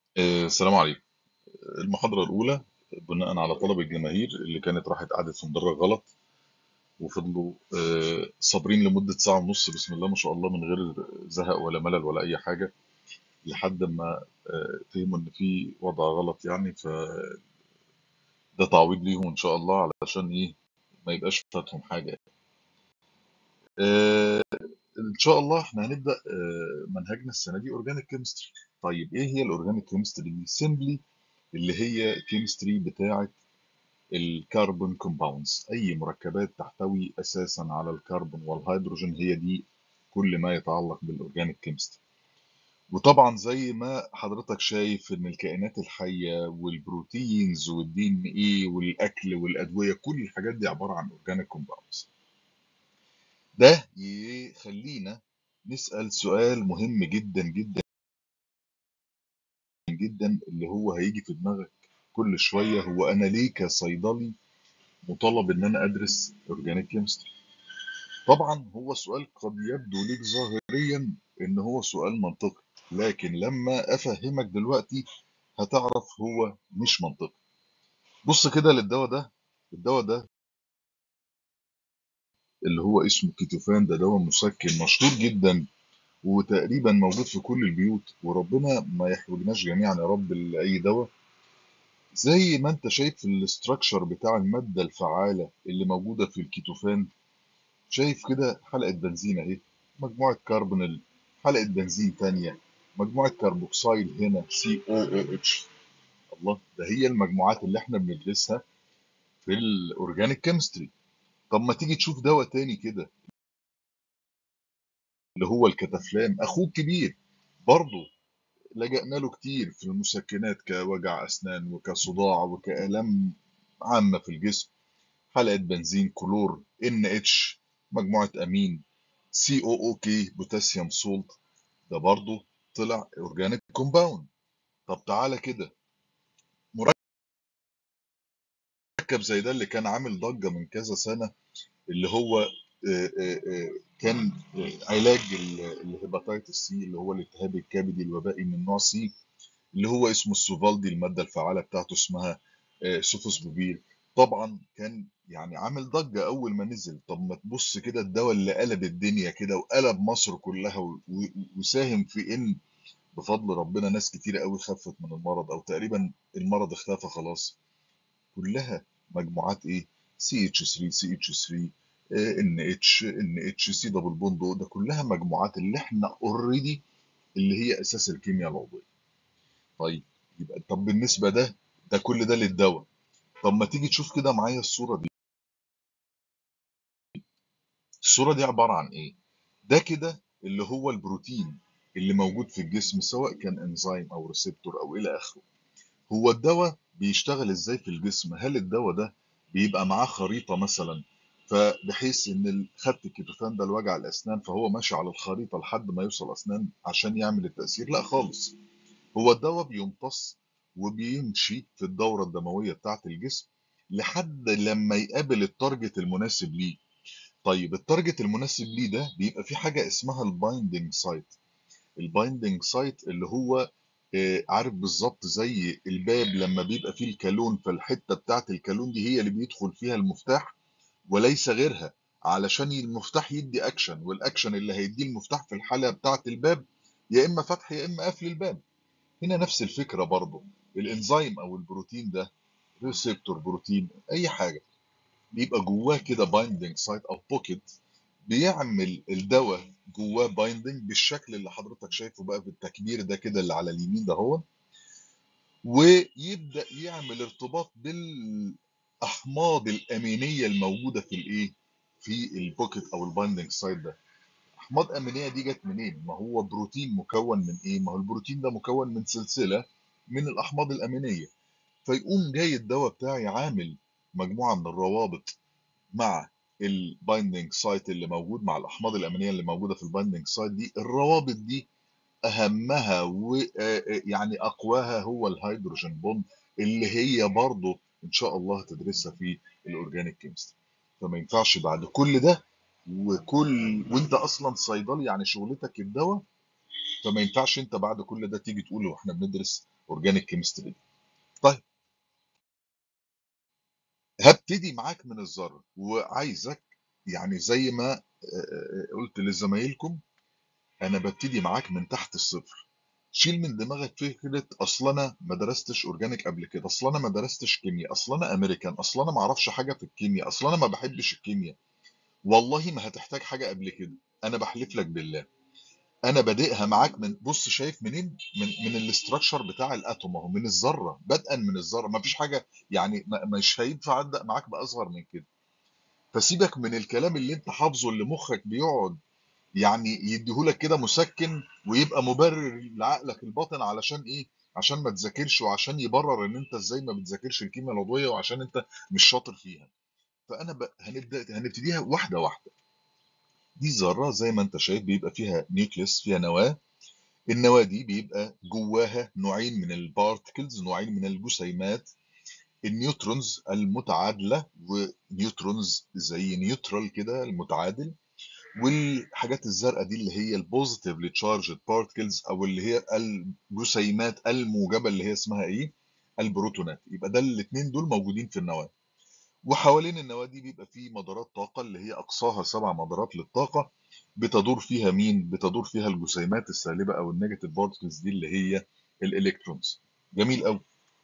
آه، السلام عليكم المحاضرة الأولى بناء على طلب الجماهير اللي كانت راحت قعدت في مدرج غلط وفضلوا آه، صابرين لمدة ساعة ونص بسم الله ما شاء الله من غير زهق ولا ملل ولا أي حاجة لحد ما آه، فهموا إن في وضع غلط يعني فده تعويض ليهم إن شاء الله علشان إيه ما يبقاش فاتهم حاجة آه، إن شاء الله إحنا هنبدأ آه، منهجنا السنة دي أورجانيك كيمستري طيب إيه هي الأورجانيك كيمستري دي؟ سيمبلي اللي هي كيمستري بتاعة الكربون كومباوندز اي مركبات تحتوي اساسا على الكربون والهيدروجين هي دي كل ما يتعلق بالاورجانيك كيمستري وطبعا زي ما حضرتك شايف ان الكائنات الحيه والبروتينز والدي ان ايه والاكل والادويه كل الحاجات دي عباره عن اورجانيك كومباوندز ده يخلينا نسال سؤال مهم جدا جدا جدا اللي هو هيجي في دماغك كل شويه هو انا ليه كصيدلي مطالب ان انا ادرس اورجانيك كيمستري طبعا هو سؤال قد يبدو ليك ظاهريا ان هو سؤال منطقي لكن لما افهمك دلوقتي هتعرف هو مش منطقي بص كده للدواء ده الدواء ده اللي هو اسمه كيتوفان ده دواء مسكن مشهور جدا وتقريبا موجود في كل البيوت وربنا ما يحوجناش جميعا يا رب لاي دواء زي ما انت شايف في الاستراكشر بتاع المادة الفعالة اللي موجودة في الكيتوفان شايف كده حلقة بنزين اهي مجموعة كربونيل حلقة بنزين تانية مجموعة كربوكسيل هنا سي او او اتش الله ده هي المجموعات اللي احنا بندرسها في الاورجانيك كيمستري طب ما تيجي تشوف دواء تاني كده اللي هو الكتافلام اخوه الكبير برضه لجأنا له كتير في المسكنات كوجع اسنان وكصداع وكآلام عامة في الجسم حلقة بنزين كلور ان اتش مجموعة امين سي او او كي بوتاسيوم سولت ده برضه طلع اورجانيك كومباوند طب تعالى كده مركب زي ده اللي كان عامل ضجة من كذا سنة اللي هو آه، آه، آه، كان علاج ال- الهيباتيتس سي اللي هو الالتهاب الكبدي الوبائي من نوع سي اللي هو اسمه السوفالدي المادة الفعالة بتاعته اسمها آه، سوفوسبوبيل طبعا كان يعني عامل ضجة أول ما نزل طب ما تبص كده الدواء اللي قلب الدنيا كده وقلب مصر كلها و- و- وساهم في إن بفضل ربنا ناس كتيرة قوي خفت من المرض أو تقريبا المرض اختفى خلاص كلها مجموعات ايه سي اتش 3 سي اتش 3 ان اتش ان اتش سي دبل بوند O، ده كلها مجموعات اللي احنا اوريدي اللي هي اساس الكيمياء العضويه طيب يبقى طب بالنسبه ده ده كل ده للدواء طب ما تيجي تشوف كده معايا الصوره دي الصوره دي عباره عن ايه ده كده اللي هو البروتين اللي موجود في الجسم سواء كان انزيم او ريسبتور او الى اخره هو الدواء بيشتغل ازاي في الجسم هل الدواء ده بيبقى معاه خريطة مثلا فبحيث ان ال- خدت الكيتوفان ده لوجع الاسنان فهو ماشي على الخريطة لحد ما يوصل اسنان عشان يعمل التأثير لا خالص هو الدواء بيمتص وبيمشي في الدورة الدموية بتاعة الجسم لحد لما يقابل التارجت المناسب ليه طيب التارجت المناسب ليه ده بيبقى في حاجة اسمها البايندنج سايت البايندنج سايت اللي هو آه، عارف بالظبط زي الباب لما بيبقى فيه الكالون فالحته بتاعت الكالون دي هي اللي بيدخل فيها المفتاح وليس غيرها علشان المفتاح يدي اكشن والاكشن اللي هيديه المفتاح في الحاله بتاعت الباب يا اما فتح يا اما قفل الباب هنا نفس الفكره برضه الانزيم او البروتين ده ريسبتور بروتين اي حاجه بيبقى جواه كده بايندنج سايت او بوكيت بيعمل الدواء جواه بايندنج بالشكل اللي حضرتك شايفه بقى بالتكبير ده كده اللي على اليمين ده هو ويبدأ يعمل ارتباط بالأحماض الأمينية الموجودة في الإيه؟ في البوكيت أو البايندنج سايت ده. أحماض أمينية دي جت منين؟ ما هو بروتين مكون من إيه؟ ما هو البروتين ده مكون من سلسلة من الأحماض الأمينية. فيقوم جاي الدواء بتاعي عامل مجموعة من الروابط مع البايندنج سايت اللي موجود مع الأحماض الأمينية اللي موجودة في البايندنج سايت دي، الروابط دي اهمها ويعني اقواها هو الهيدروجين بوند اللي هي برضه ان شاء الله هتدرسها في الاورجانيك كيمستري فما ينفعش بعد كل ده وكل وانت اصلا صيدلي يعني شغلتك الدواء فما ينفعش انت بعد كل ده تيجي تقول واحنا بندرس اورجانيك كيمستري طيب هبتدي معاك من الذره وعايزك يعني زي ما آه، آه، قلت لزمايلكم انا ببتدي معاك من تحت الصفر شيل من دماغك فكره اصل انا ما درستش اورجانيك قبل كده اصل انا ما درستش كيمياء اصل انا امريكان اصل انا ما اعرفش حاجه في الكيمياء اصل انا ما بحبش الكيمياء والله ما هتحتاج حاجه قبل كده انا بحلف لك بالله انا بادئها معاك من بص شايف منين من من الاستراكشر بتاع الاتوم اهو من الذره بدءا من الذره ما فيش حاجه يعني ما- مش هينفع ابدا معاك باصغر من كده فسيبك من الكلام اللي انت حافظه اللي مخك بيقعد يعني يديهولك كده مسكن ويبقى مبرر لعقلك الباطن علشان ايه عشان ما تذاكرش وعشان يبرر ان انت ازاي ما بتذاكرش الكيمياء العضويه وعشان انت مش شاطر فيها فانا ب... هنبدا هنبتديها واحده واحده دي ذره زي ما انت شايف بيبقى فيها نيوكليس فيها نواه النواه دي بيبقى جواها نوعين من البارتكلز نوعين من الجسيمات النيوترونز المتعادله ونيوترونز زي نيوترال كده المتعادل والحاجات الزرقاء دي اللي هي البوزيتيفلي تشارجد بارتكلز او اللي هي الجسيمات الموجبه اللي هي اسمها ايه البروتونات يبقى ده الاثنين دول موجودين في النواه وحوالين النواه دي بيبقى فيه مدارات طاقه اللي هي اقصاها سبع مدارات للطاقه بتدور فيها مين بتدور فيها الجسيمات السالبه او النيجاتيف بارتكلز دي اللي هي الالكترونز جميل قوي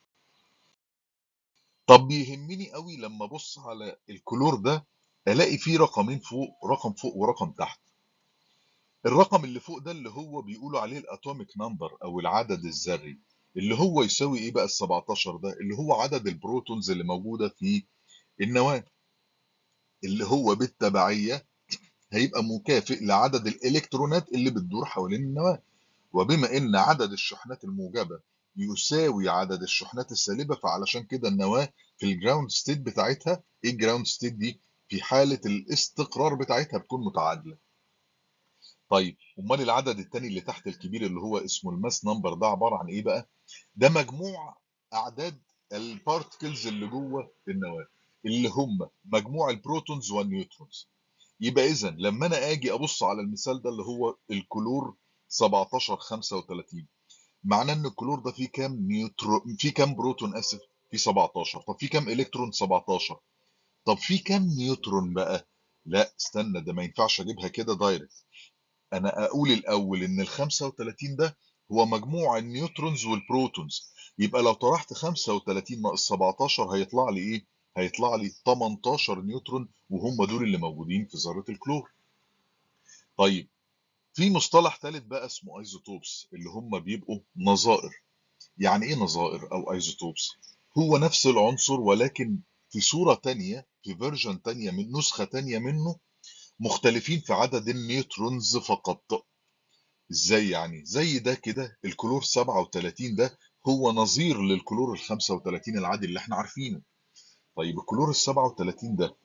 طب بيهمني قوي لما ابص على الكلور ده الاقي فيه رقمين فوق رقم فوق ورقم تحت الرقم اللي فوق ده اللي هو بيقولوا عليه الاتوميك نمبر او العدد الذري اللي هو يساوي ايه بقى ال 17 ده اللي هو عدد البروتونز اللي موجوده في النواه اللي هو بالتبعيه هيبقى مكافئ لعدد الالكترونات اللي بتدور حوالين النواه وبما ان عدد الشحنات الموجبه يساوي عدد الشحنات السالبه فعلشان كده النواه في الجراوند ستيت بتاعتها ايه الجراوند ستيت دي في حاله الاستقرار بتاعتها بتكون متعادله طيب امال العدد الثاني اللي تحت الكبير اللي هو اسمه الماس نمبر ده عباره عن ايه بقى ده مجموع اعداد البارتكلز اللي جوه النواه اللي هم مجموع البروتونز والنيوترونز يبقى اذا لما انا اجي ابص على المثال ده اللي هو الكلور 17 35 معناه ان الكلور ده فيه كام نيوترو فيه كام بروتون اسف فيه 17 طب فيه كام الكترون 17 طب فيه كام نيوترون بقى لا استنى ده ما ينفعش اجيبها كده دايركت انا اقول الاول ان ال 35 ده هو مجموع النيوترونز والبروتونز يبقى لو طرحت 35 ناقص 17 هيطلع لي ايه هيطلع لي 18 نيوترون وهم دول اللي موجودين في ذره الكلور طيب في مصطلح ثالث بقى اسمه ايزوتوبس اللي هم بيبقوا نظائر يعني ايه نظائر او ايزوتوبس هو نفس العنصر ولكن في صورة تانية في فيرجن تانية من نسخة تانية منه مختلفين في عدد النيوترونز فقط ازاي يعني زي ده كده الكلور 37 ده هو نظير للكلور ال 35 العادي اللي احنا عارفينه طيب الكلور ال 37 ده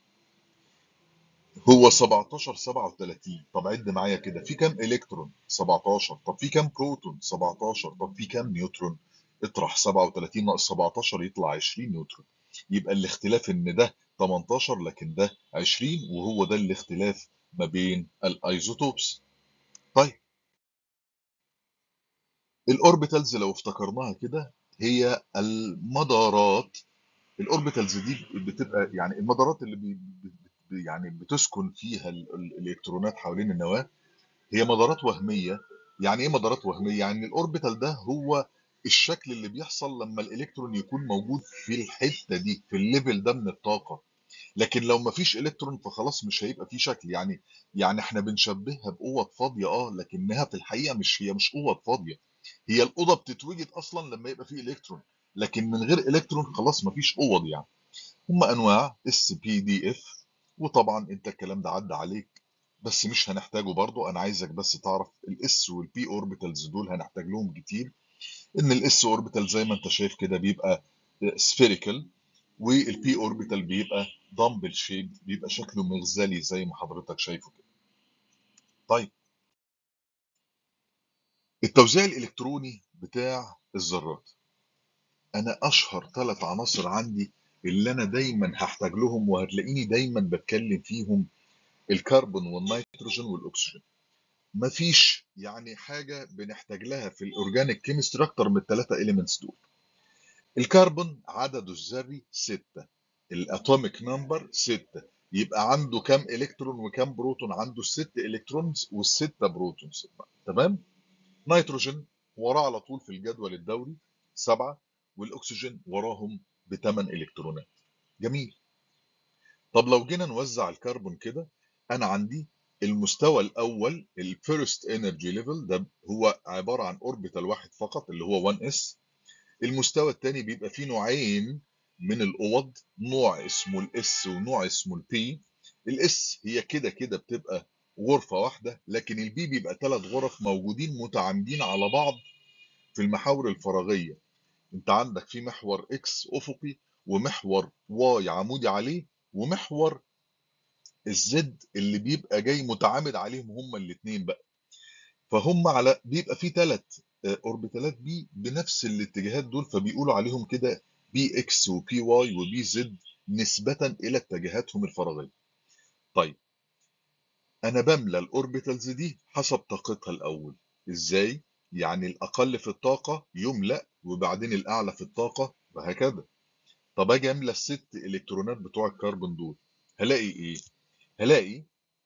هو 17 37 طب عد معايا كده في كام الكترون 17 طب في كام بروتون 17 طب في كام نيوترون اطرح 37 ناقص 17 يطلع 20 نيوترون يبقى الاختلاف ان ده 18 لكن ده 20 وهو ده الاختلاف ما بين الايزوتوبس طيب الاوربيتالز لو افتكرناها كده هي المدارات الاوربيتالز دي بتبقى يعني المدارات اللي بي بي- يعني بتسكن فيها ال- ال- الالكترونات حوالين النواه هي مدارات وهميه يعني ايه مدارات وهميه يعني الاوربيتال ده هو الشكل اللي بيحصل لما الالكترون يكون موجود في الحته دي في الليفل ده من الطاقه لكن لو ما فيش الكترون فخلاص مش هيبقى في شكل يعني يعني احنا بنشبهها باوض فاضيه اه لكنها في الحقيقه مش هي مش اوض فاضيه هي الاوضه بتتوجد اصلا لما يبقى فيه الكترون لكن من غير الكترون خلاص ما فيش اوض يعني هم انواع اس بي دي اف وطبعا انت الكلام ده عدى عليك بس مش هنحتاجه برضو انا عايزك بس تعرف الاس والبي اوربيتالز دول هنحتاج لهم كتير ان الاس اوربيتال زي ما انت شايف كده بيبقى سفيريكال والبي اوربيتال بيبقى دمبل شيب بيبقى شكله مغزلي زي ما حضرتك شايفه كده طيب التوزيع الالكتروني بتاع الذرات انا اشهر ثلاث عناصر عندي اللي انا دايما هحتاج لهم وهتلاقيني دايما بتكلم فيهم الكربون والنيتروجين والاكسجين مفيش يعني حاجه بنحتاج لها في الاورجانيك كيمستري اكتر من الثلاثه اليمنتس دول الكربون عدده الذري 6 الاتوميك نمبر 6 يبقى عنده كام الكترون وكام بروتون عنده الست الكترونز والستة بروتونز تمام نيتروجين وراه على طول في الجدول الدوري سبعة والاكسجين وراهم بثمان الكترونات جميل طب لو جينا نوزع الكربون كده انا عندي المستوى الاول الفيرست انرجي ليفل ده هو عباره عن اوربيتال واحد فقط اللي هو 1 اس المستوى الثاني بيبقى فيه نوعين من الاوض نوع اسمه الاس ونوع اسمه البي الاس هي كده كده بتبقى غرفه واحده لكن البي بيبقى ثلاث غرف موجودين متعامدين على بعض في المحاور الفراغيه انت عندك في محور اكس افقي ومحور واي عمودي عليه ومحور الزد اللي بيبقى جاي متعامد عليهم هما الاثنين بقى فهم على بيبقى في ثلاث اوربيتالات بي بنفس الاتجاهات دول فبيقولوا عليهم كده بي اكس وبي واي وبي زد نسبة إلى اتجاهاتهم الفراغية. طيب أنا بملى الأوربيتالز دي حسب طاقتها الأول. إزاي؟ يعني الأقل في الطاقة يملأ وبعدين الأعلى في الطاقة وهكذا. طب أجي أملى الست إلكترونات بتوع الكربون دول هلاقي إيه؟ هلاقي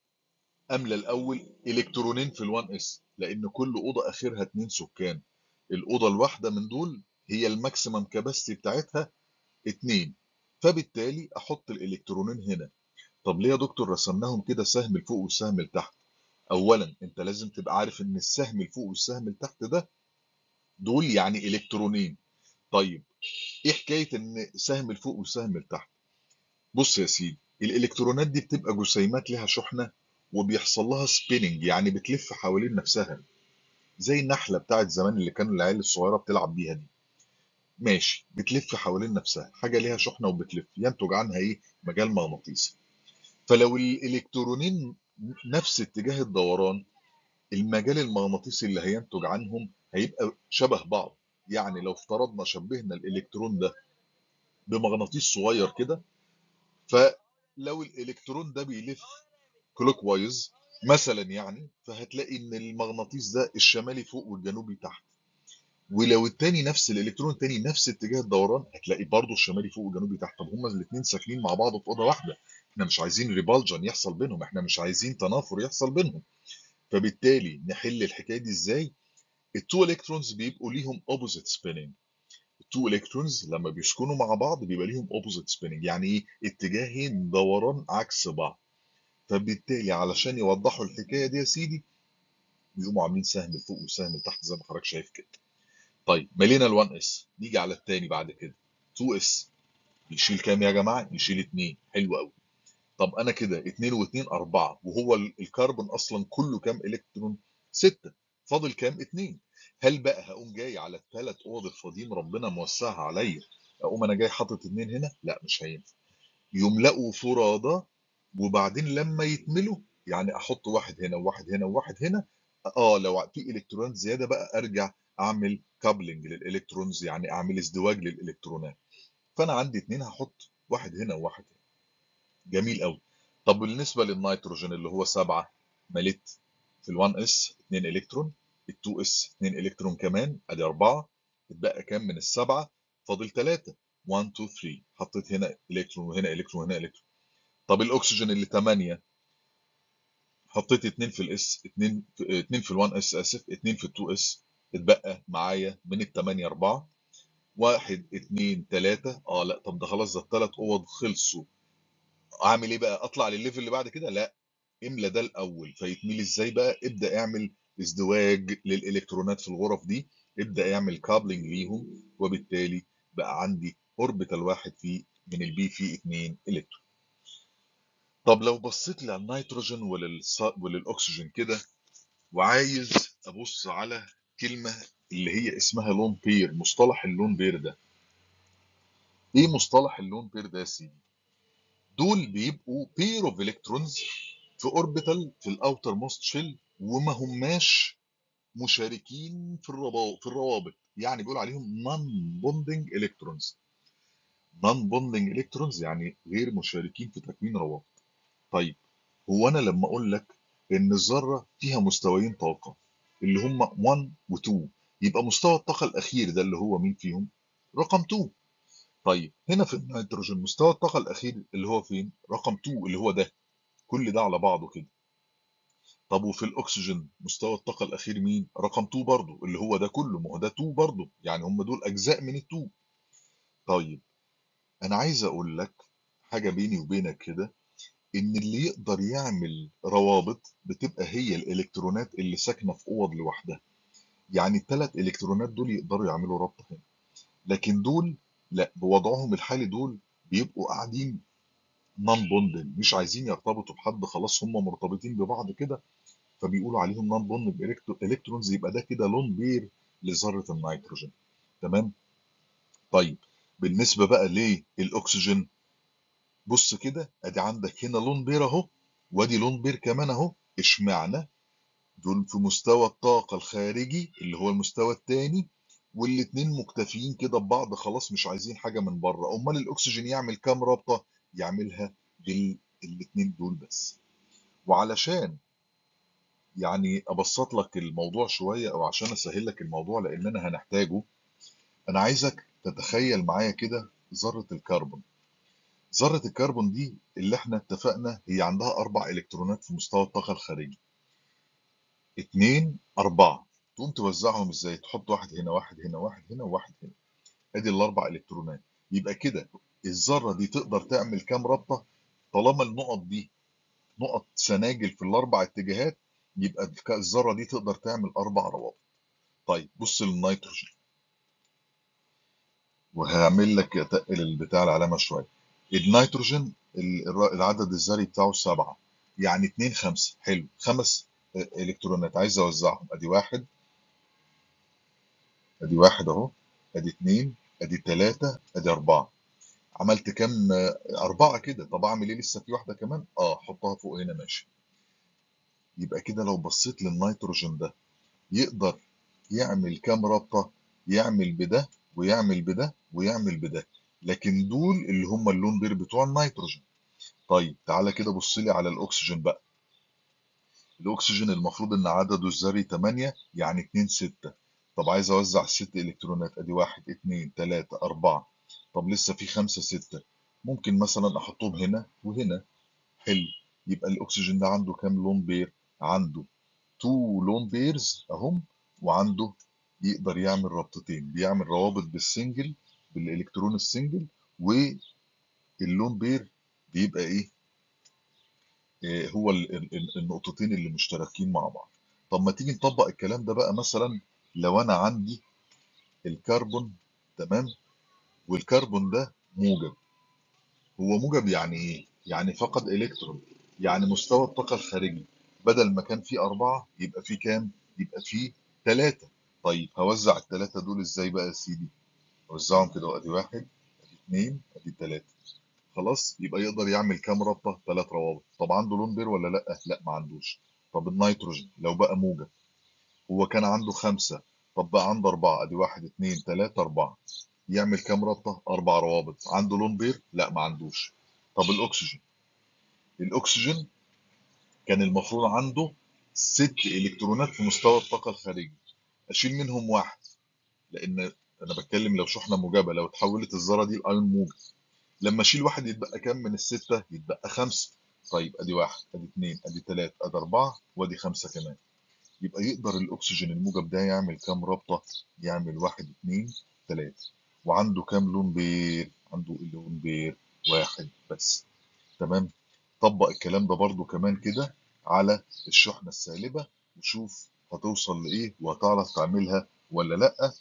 أملى الأول إلكترونين في ال1 اس لأن كل أوضة آخرها اتنين سكان. الأوضة الواحدة من دول هي الماكسيمم كاباسيتي بتاعتها اتنين فبالتالي احط الالكترونين هنا طب ليه يا دكتور رسمناهم كده سهم لفوق والسهم لتحت اولا انت لازم تبقى عارف ان السهم لفوق والسهم لتحت ده دول يعني الكترونين طيب ايه حكايه ان سهم لفوق والسهم لتحت بص يا سيدي الالكترونات دي بتبقى جسيمات لها شحنه وبيحصل لها سبيننج يعني بتلف حوالين نفسها زي النحله بتاعت زمان اللي كانوا العيال الصغيره بتلعب بيها دي ماشي بتلف حوالين نفسها حاجه ليها شحنه وبتلف ينتج عنها ايه مجال مغناطيسي فلو الالكترونين نفس اتجاه الدوران المجال المغناطيسي اللي هينتج عنهم هيبقى شبه بعض يعني لو افترضنا شبهنا الالكترون ده بمغناطيس صغير كده فلو الالكترون ده بيلف كلوك وايز مثلا يعني فهتلاقي ان المغناطيس ده الشمالي فوق والجنوبي تحت ولو التاني نفس الالكترون التاني نفس اتجاه الدوران هتلاقي برضه الشمالي فوق والجنوبي تحت طب هما الاثنين ساكنين مع بعض في اوضه واحده احنا مش عايزين ريبالجن يحصل بينهم احنا مش عايزين تنافر يحصل بينهم فبالتالي نحل الحكايه دي ازاي التو الكترونز بيبقوا ليهم اوبوزيت سبيننج التو الكترونز لما بيسكنوا مع بعض بيبقى ليهم اوبوزيت سبيننج يعني ايه اتجاهين دوران عكس بعض فبالتالي علشان يوضحوا الحكايه دي يا سيدي بيقوموا عاملين سهم لفوق وسهم لتحت زي ما حضرتك شايف كده طيب ملينا ال1 اس نيجي على الثاني بعد كده 2 اس يشيل كام يا جماعه يشيل 2 حلو قوي طب انا كده 2 و2 4 وهو الكربون اصلا كله كام الكترون 6 فاضل كام 2 هل بقى هقوم جاي على الثلاث اوض الفاضيين ربنا موسعها عليا اقوم انا جاي حاطط 2 هنا لا مش هينفع يملأوا فرادى وبعدين لما يتملوا يعني احط واحد هنا وواحد هنا وواحد هنا اه لو في الكترونات زياده بقى ارجع اعمل كابلنج للالكترونز يعني اعمل ازدواج للالكترونات فانا عندي اتنين هحط واحد هنا وواحد هنا جميل قوي طب بالنسبه للنيتروجين اللي هو سبعه مليت في ال1 اس 2 الكترون ال2 اس 2 الكترون كمان ادي اربعه اتبقى كام من السبعه فاضل ثلاثه 1 2 3 حطيت هنا الكترون وهنا الكترون وهنا الكترون طب الاكسجين اللي 8 حطيت 2 في الاس 2 2 في ال1 اس اسف 2 في ال2 اس اتبقى معايا من الثمانية أربعة واحد اتنين تلاتة اه لا طب ده خلاص ده التلات اوض خلصوا اعمل ايه بقى اطلع للليفل اللي بعد كده لا املى ده الاول فيتملي ازاي بقى ابدا اعمل ازدواج للالكترونات في الغرف دي ابدا اعمل كابلنج ليهم وبالتالي بقى عندي اوربيتال واحد فيه من البي فيه اتنين الكترون طب لو بصيت لي على النيتروجين وللص... وللاكسجين كده وعايز ابص على كلمة اللي هي اسمها لون بير مصطلح اللون بير ده ايه مصطلح اللون بير ده يا سيدي دول بيبقوا بير اوف الكترونز في اوربيتال في الاوتر موست شيل وما هماش مشاركين في الروابط في الروابط يعني بيقول عليهم نون بوندنج الكترونز نون بوندنج الكترونز يعني غير مشاركين في تكوين روابط طيب هو انا لما اقول لك ان الذره فيها مستويين طاقه اللي هم 1 و2 يبقى مستوى الطاقه الاخير ده اللي هو مين فيهم رقم 2 طيب هنا في النيتروجين مستوى الطاقه الاخير اللي هو فين رقم 2 اللي هو ده كل ده على بعضه كده طب وفي الاكسجين مستوى الطاقه الاخير مين رقم 2 برضه اللي هو ده كله ما هو ده 2 برضه يعني هم دول اجزاء من ال2 طيب انا عايز اقول لك حاجه بيني وبينك كده ان اللي يقدر يعمل روابط بتبقى هي الالكترونات اللي ساكنه في اوض لوحدها يعني الثلاث الكترونات دول يقدروا يعملوا رابطه هنا لكن دول لا بوضعهم الحالي دول بيبقوا قاعدين نون بوندن مش عايزين يرتبطوا بحد خلاص هم مرتبطين ببعض كده فبيقولوا عليهم نون بوند الكترونز يبقى ده كده لون بير لذره النيتروجين تمام طيب بالنسبه بقى للاكسجين بص كده ادي عندك هنا لون بير اهو وادي لون بير كمان اهو اشمعنى دول في مستوى الطاقه الخارجي اللي هو المستوى الثاني والاتنين مكتفيين كده ببعض خلاص مش عايزين حاجه من بره امال الاكسجين يعمل كام رابطه يعملها بالاتنين دول بس وعلشان يعني ابسط لك الموضوع شويه او عشان اسهل لك الموضوع لاننا هنحتاجه انا عايزك تتخيل معايا كده ذره الكربون ذره الكربون دي اللي احنا اتفقنا هي عندها اربع الكترونات في مستوى الطاقه الخارجي اتنين اربعه تقوم توزعهم ازاي تحط واحد هنا واحد هنا واحد هنا وواحد هنا ادي الاربع الكترونات يبقى كده الذره دي تقدر تعمل كام رابطه طالما النقط دي نقط سناجل في الاربع اتجاهات يبقى الذره دي تقدر تعمل اربع روابط طيب بص للنيتروجين وهعمل لك اتقل البتاع العلامه شويه النيتروجين العدد الذري بتاعه سبعة يعني 2 5 حلو خمس الكترونات عايز اوزعهم ادي واحد ادي واحد اهو ادي اتنين ادي تلاتة ادي اربعة عملت كام اربعة كده طب اعمل ايه لسه في واحدة كمان اه حطها فوق هنا ماشي يبقى كده لو بصيت للنيتروجين ده يقدر يعمل كام رابطة يعمل بده ويعمل بده ويعمل بده لكن دول اللي هم اللون بير بتوع النيتروجين طيب تعالى كده بص لي على الاكسجين بقى الاكسجين المفروض ان عدده الذري 8 يعني 2 6 طب عايز اوزع الست الكترونات ادي 1 2 3 4 طب لسه في 5 6 ممكن مثلا احطهم هنا وهنا حلو يبقى الاكسجين ده عنده كام لون بير عنده 2 لون بيرز اهم وعنده يقدر يعمل رابطتين بيعمل روابط بالسنجل بالالكترون السنجل واللون بير بيبقى ايه هو النقطتين اللي مشتركين مع بعض طب ما تيجي نطبق الكلام ده بقى مثلا لو انا عندي الكربون تمام والكربون ده موجب هو موجب يعني ايه يعني فقد الكترون يعني مستوى الطاقه الخارجي بدل ما كان فيه أربعة يبقى فيه كام يبقى فيه ثلاثة طيب هوزع الثلاثة دول ازاي بقى يا سيدي اوزعهم كده ادي واحد ادي اثنين ادي ثلاثة خلاص يبقى يقدر يعمل كام رابطه ثلاث روابط طب عنده لون بير ولا لا لا ما عندوش طب النيتروجين لو بقى موجب هو كان عنده خمسة طب بقى عنده أربعة أدي واحد اتنين تلاتة أربعة يعمل كام رابطة؟ أربع روابط عنده لون بير؟ لا ما عندوش طب الأكسجين الأكسجين كان المفروض عنده ست إلكترونات في مستوى الطاقة الخارجي أشيل منهم واحد لأن أنا بتكلم لو شحنة موجبة لو اتحولت الذرة دي لأيون موجب لما اشيل واحد يتبقى كام من الستة؟ يتبقى خمسة. طيب ادي واحد، ادي اثنين، ادي ثلاثة، ادي أربعة، وادي خمسة كمان. يبقى يقدر الأكسجين الموجب ده يعمل كام رابطة؟ يعمل واحد، اثنين، ثلاثة. وعنده كام لون بير؟ عنده اللون بير واحد بس. تمام؟ طبق الكلام ده برضو كمان كده على الشحنة السالبة وشوف هتوصل لإيه وهتعرف تعملها ولا لأ.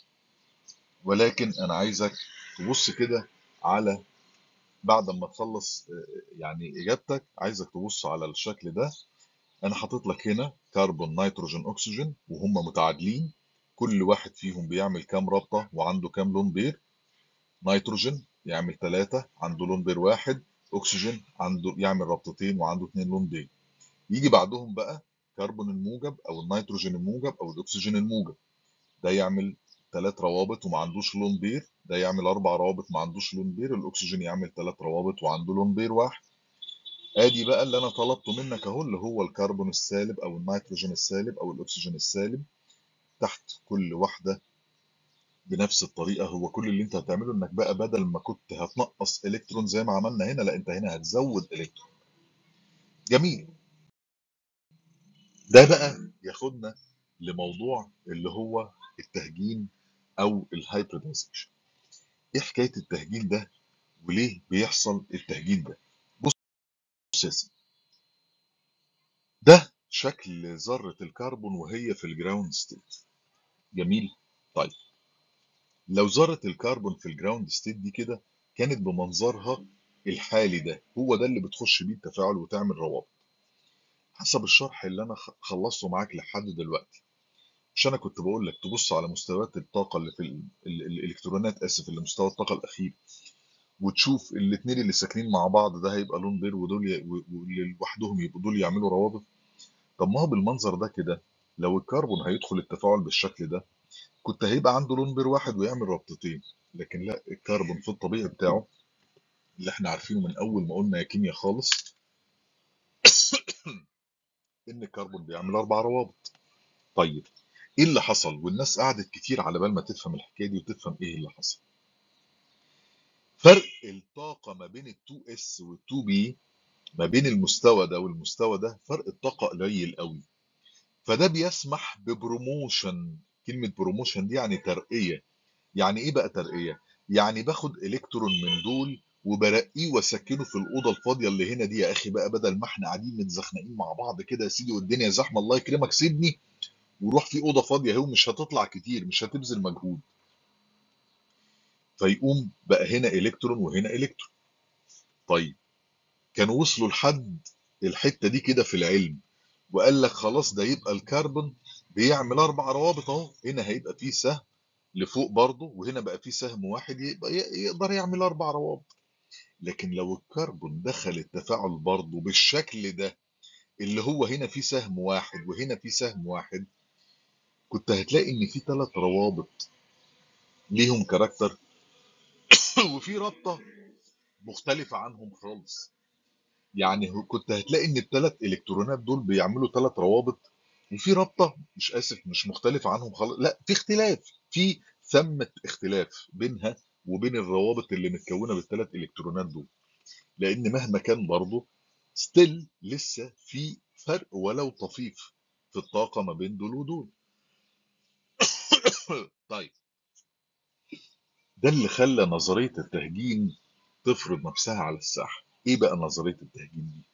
ولكن أنا عايزك تبص كده على بعد ما تخلص يعني اجابتك عايزك تبص على الشكل ده انا حاطط لك هنا كربون نيتروجين اكسجين وهم متعادلين كل واحد فيهم بيعمل كام رابطه وعنده كام لون بير نيتروجين يعمل ثلاثة عنده لون بير واحد اكسجين عنده يعمل رابطتين وعنده اثنين لون بير يجي بعدهم بقى كربون الموجب او النيتروجين الموجب او الاكسجين الموجب ده يعمل ثلاث روابط وما عندوش لون بير ده يعمل اربع روابط ما عندوش لون بير الاكسجين يعمل ثلاث روابط وعنده لون بير واحد ادي بقى اللي انا طلبته منك اهو اللي هو الكربون السالب او النيتروجين السالب او الاكسجين السالب تحت كل واحده بنفس الطريقه هو كل اللي انت هتعمله انك بقى بدل ما كنت هتنقص الكترون زي ما عملنا هنا لا انت هنا هتزود الكترون جميل ده بقى ياخدنا لموضوع اللي هو التهجين او الهايبريدايزيشن ايه حكايه التهجين ده وليه بيحصل التهجين ده بص يا سيدي ده شكل ذره الكربون وهي في الجراوند ستيت جميل طيب لو ذره الكربون في الجراوند ستيت دي كده كانت بمنظرها الحالي ده هو ده اللي بتخش بيه التفاعل وتعمل روابط حسب الشرح اللي انا خ- خلصته معاك لحد دلوقتي مش انا كنت بقول لك تبص على مستويات الطاقه اللي في ال- ال- الالكترونات اسف اللي مستوى الطاقه الاخير وتشوف الاثنين اللي ساكنين مع بعض ده هيبقى لون بير ودول ي- و- واللي لوحدهم يبقوا دول يعملوا روابط طب ما هو بالمنظر ده كده لو الكربون هيدخل التفاعل بالشكل ده كنت هيبقى عنده لون بير واحد ويعمل رابطتين لكن لا الكربون في الطبيعي بتاعه اللي احنا عارفينه من اول ما قلنا يا كيمياء خالص ان الكربون بيعمل اربع روابط طيب ايه اللي حصل والناس قعدت كتير على بال ما تفهم الحكايه دي وتفهم ايه اللي حصل فرق الطاقه ما بين ال 2s وال 2b ما بين المستوى ده والمستوى ده فرق الطاقه قليل قوي فده بيسمح ببروموشن كلمه بروموشن دي يعني ترقيه يعني ايه بقى ترقيه يعني باخد الكترون من دول وبرقيه واسكنه في الاوضه الفاضيه اللي هنا دي يا اخي بقى بدل ما احنا قاعدين متزخنقين مع بعض كده يا سيدي والدنيا زحمه الله يكرمك سيبني وروح في اوضه فاضيه اهو مش هتطلع كتير مش هتبذل مجهود فيقوم بقى هنا الكترون وهنا الكترون طيب كانوا وصلوا لحد الحته دي كده في العلم وقال لك خلاص ده يبقى الكربون بيعمل اربع روابط اهو هنا هيبقى فيه سهم لفوق برضه وهنا بقى فيه سهم واحد يبقى ي- يقدر يعمل اربع روابط لكن لو الكربون دخل التفاعل برضه بالشكل ده اللي هو هنا فيه سهم واحد وهنا فيه سهم واحد كنت هتلاقي ان في ثلاث روابط ليهم كاركتر وفي رابطه مختلفه عنهم خالص يعني هو- كنت هتلاقي ان الثلاث الكترونات دول بيعملوا ثلاث روابط وفي رابطه مش اسف مش مختلفه عنهم خالص لا في اختلاف في ثمه اختلاف بينها وبين الروابط اللي متكونه بالثلاث الكترونات دول لان مهما كان برضه ستيل لسه في فرق ولو طفيف في الطاقه ما بين دول ودول طيب ده اللي خلى نظريه التهجين تفرض نفسها على الساحه ايه بقى نظريه التهجين دي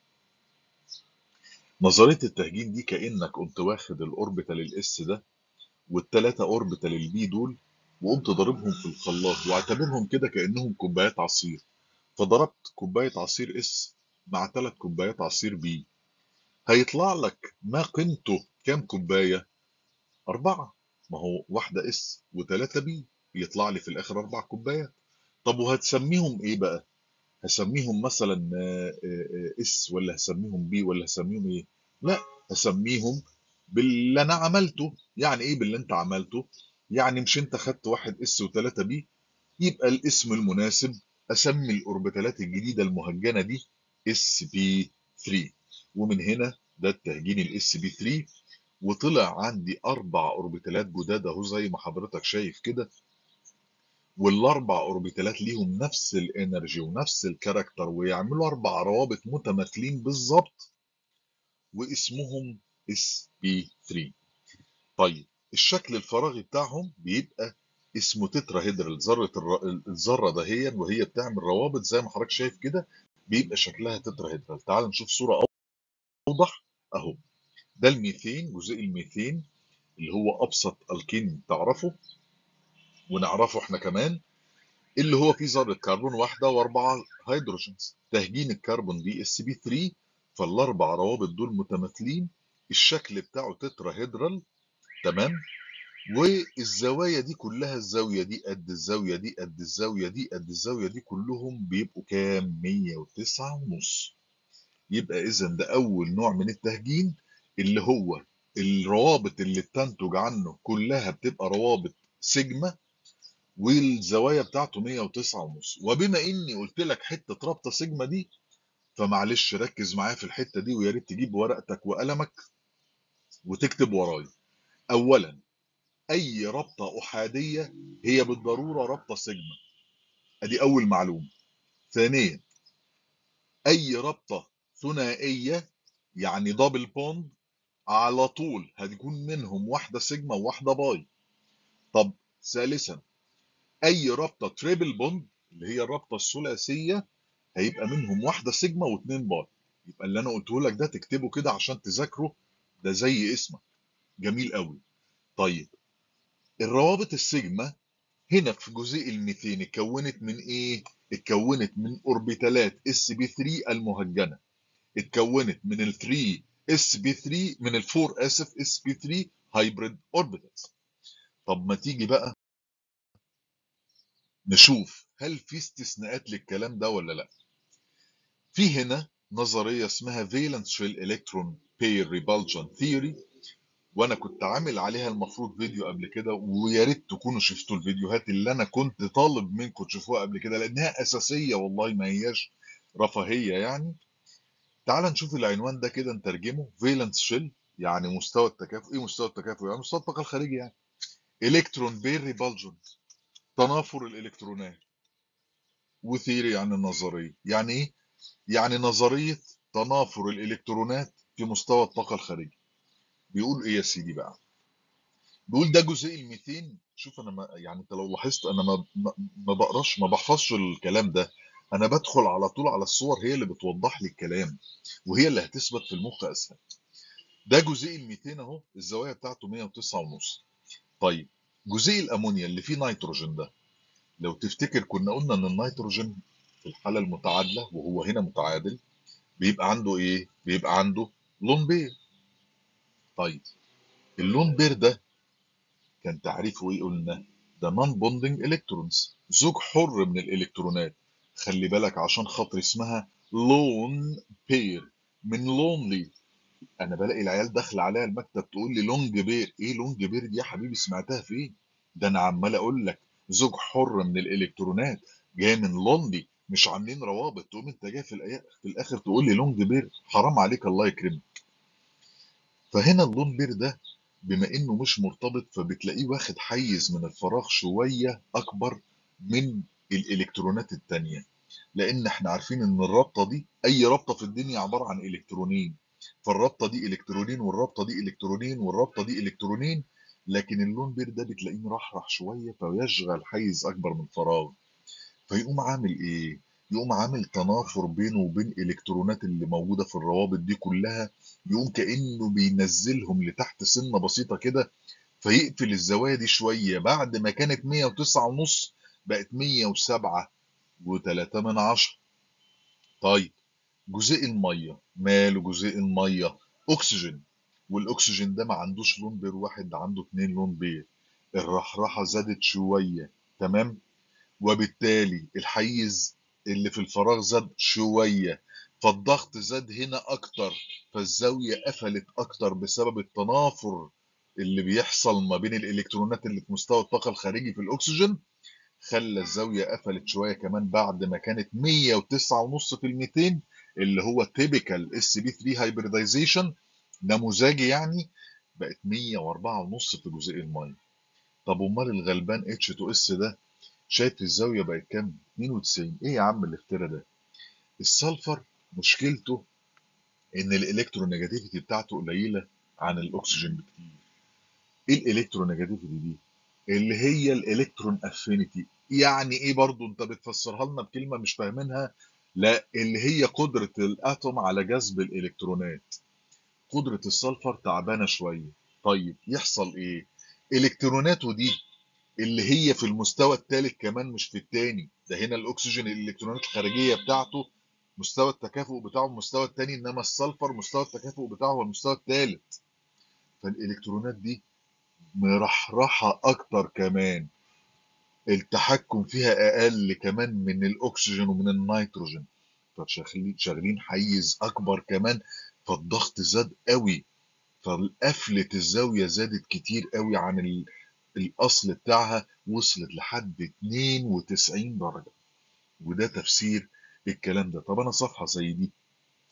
نظريه التهجين دي كانك قمت واخد الاوربيتال الاس ده والتلاتة اوربيتال البي دول وقمت ضاربهم في الخلاط واعتبرهم كده كانهم كوبايات عصير فضربت كوبايه عصير اس مع ثلاث كوبايات عصير بي هيطلع لك ما قيمته كام كوبايه اربعه ما هو واحده اس وثلاثه بي يطلع لي في الاخر اربع كوبايات طب وهتسميهم ايه بقى هسميهم مثلا آه، آه، آه، اس ولا هسميهم بي ولا هسميهم ايه لا هسميهم باللي انا عملته يعني ايه باللي انت عملته يعني مش انت خدت واحد اس وثلاثة بي يبقى الاسم المناسب اسمي الاوربيتالات الجديده المهجنه دي اس بي 3 ومن هنا ده التهجين الاس بي 3 وطلع عندي اربع اوربيتالات جداد اهو زي ما حضرتك شايف كده والاربع اوربيتالات ليهم نفس الانرجي ونفس الكاركتر ويعملوا اربع روابط متماثلين بالظبط واسمهم اس بي 3 طيب الشكل الفراغي بتاعهم بيبقى اسمه تتراهيدرال ذره الر- الذره دهيا وهي بتعمل روابط زي ما حضرتك شايف كده بيبقى شكلها تتراهيدرال تعال نشوف صوره اوضح اهو ده الميثين جزيء الميثين اللي هو ابسط الكين تعرفه ونعرفه احنا كمان اللي هو فيه ذره كربون واحده واربعه هيدروجينز تهجين الكربون دي اس بي 3 فالاربع روابط دول متماثلين الشكل بتاعه تتراهيدرال تمام والزوايا دي كلها الزاويه دي قد الزاويه دي قد الزاويه دي قد الزاويه دي كلهم بيبقوا كام 109 ونص يبقى اذا ده اول نوع من التهجين اللي هو الروابط اللي بتنتج عنه كلها بتبقى روابط سيجما والزوايا بتاعته 109 ونص وبما اني قلت لك حته رابطه سيجما دي فمعلش ركز معايا في الحته دي ويا ريت تجيب ورقتك وقلمك وتكتب ورايا اولا اي رابطه احاديه هي بالضروره رابطه سيجما ادي اول معلومه ثانيا اي رابطه ثنائيه يعني دبل بوند على طول هتكون منهم واحده سيجما وواحده باي طب ثالثا اي رابطه تريبل بوند اللي هي الرابطه الثلاثيه هيبقى منهم واحده سيجما واثنين باي يبقى اللي انا قلته لك ده تكتبه كده عشان تذاكره ده زي اسمك جميل قوي طيب الروابط السيجما هنا في جزيء الميثين اتكونت من ايه اتكونت من اوربيتالات اس بي 3 المهجنه اتكونت من ال 3 اس بي 3 من ال 4 اسف اس بي 3 هايبريد اوربيتالز طب ما تيجي بقى نشوف هل في استثناءات للكلام ده ولا لا في هنا نظريه اسمها فالنس شيل الكترون بير ريبالجن ثيوري وانا كنت عامل عليها المفروض فيديو قبل كده ويا ريت تكونوا شفتوا الفيديوهات اللي انا كنت طالب منكم تشوفوها قبل كده لانها اساسيه والله ما هياش رفاهيه يعني تعال نشوف العنوان ده كده نترجمه فالنس شيل يعني مستوى التكافؤ ايه مستوى التكافؤ يعني مستوى الطاقه الخارجي يعني الكترون بير ريبالجن تنافر الالكترونات وثيري يعني النظريه يعني ايه يعني نظريه تنافر الالكترونات في مستوى الطاقه الخارجي بيقول ايه يا سيدي بقى بيقول ده جزيء الميثين شوف انا ما يعني انت لو لاحظت انا ما ما, ما بقراش ما بحفظش الكلام ده انا بدخل على طول على الصور هي اللي بتوضح لي الكلام وهي اللي هتثبت في المخ اسهل ده جزيء الميثين اهو الزوايا بتاعته 109 ونص طيب جزيء الامونيا اللي فيه نيتروجين ده لو تفتكر كنا قلنا ان النيتروجين في الحاله المتعادله وهو هنا متعادل بيبقى عنده ايه بيبقى عنده لون بير طيب اللون بير ده كان تعريفه ايه قلنا ده نون بوندنج الكترونز زوج حر من الالكترونات خلي بالك عشان خاطر اسمها لون بير من لونلي انا بلاقي العيال داخله عليا المكتب تقول لي لونج بير ايه لونج بير دي يا حبيبي سمعتها فين ده انا عمال اقول لك زوج حر من الالكترونات جاي من لونلي مش عاملين روابط تقوم انت جاي في, الأي- في الاخر تقول لي لونج بير حرام عليك الله يكرمك فهنا اللون بير ده بما انه مش مرتبط فبتلاقيه واخد حيز من الفراغ شويه اكبر من الالكترونات التانية لان احنا عارفين ان الرابطه دي اي رابطه في الدنيا عباره عن الكترونين فالرابطه دي الكترونين والرابطه دي الكترونين والرابطه دي الكترونين لكن اللون بير ده بتلاقيه مرحرح شويه فيشغل حيز اكبر من الفراغ فيقوم عامل ايه يقوم عامل تنافر بينه وبين الالكترونات اللي موجوده في الروابط دي كلها يقوم كانه بينزلهم لتحت سنه بسيطه كده فيقفل الزوايا دي شويه بعد ما كانت 109 ونص بقت 107 و3 من عشرة طيب جزيء الميه ماله جزيء الميه اكسجين والاكسجين ده ما عندوش لون بير واحد ده عنده اتنين لون بير الرحرحه زادت شويه تمام وبالتالي الحيز اللي في الفراغ زاد شوية فالضغط زاد هنا أكتر فالزاوية قفلت أكتر بسبب التنافر اللي بيحصل ما بين الإلكترونات اللي في مستوى الطاقة الخارجي في الأكسجين خلى الزاوية قفلت شوية كمان بعد ما كانت 109 ونص في ال 200 اللي هو تيبيكال اس بي 3 هايبريدايزيشن نموذجي يعني بقت 104 ونص في جزيء المية طب امال الغلبان اتش 2 اس ده شايف الزاوية بقت كام؟ 92 ايه يا عم الافتراء ده؟ السلفر مشكلته ان الالكترونيجاتيفيتي بتاعته قليلة عن الاكسجين بكتير ايه الالكترونيجاتيفيتي دي؟ اللي هي الالكترون افينيتي يعني ايه برضو انت بتفسرها لنا بكلمة مش فاهمينها لا اللي هي قدرة الاتوم على جذب الالكترونات قدرة السلفر تعبانة شوية طيب يحصل ايه؟ الكتروناته دي اللي هي في المستوى الثالث كمان مش في الثاني ده هنا الاكسجين الالكترونات الخارجيه بتاعته مستوى التكافؤ بتاعه المستوى الثاني انما السلفر مستوى التكافؤ بتاعه هو المستوى الثالث فالالكترونات دي مرحرحه اكتر كمان التحكم فيها اقل كمان من الاكسجين ومن النيتروجين فشغالين شغالين حيز اكبر كمان فالضغط زاد قوي فقفله الزاويه زادت كتير قوي عن ال... الاصل بتاعها وصلت لحد 92 درجه وده تفسير الكلام ده طب انا صفحه زي دي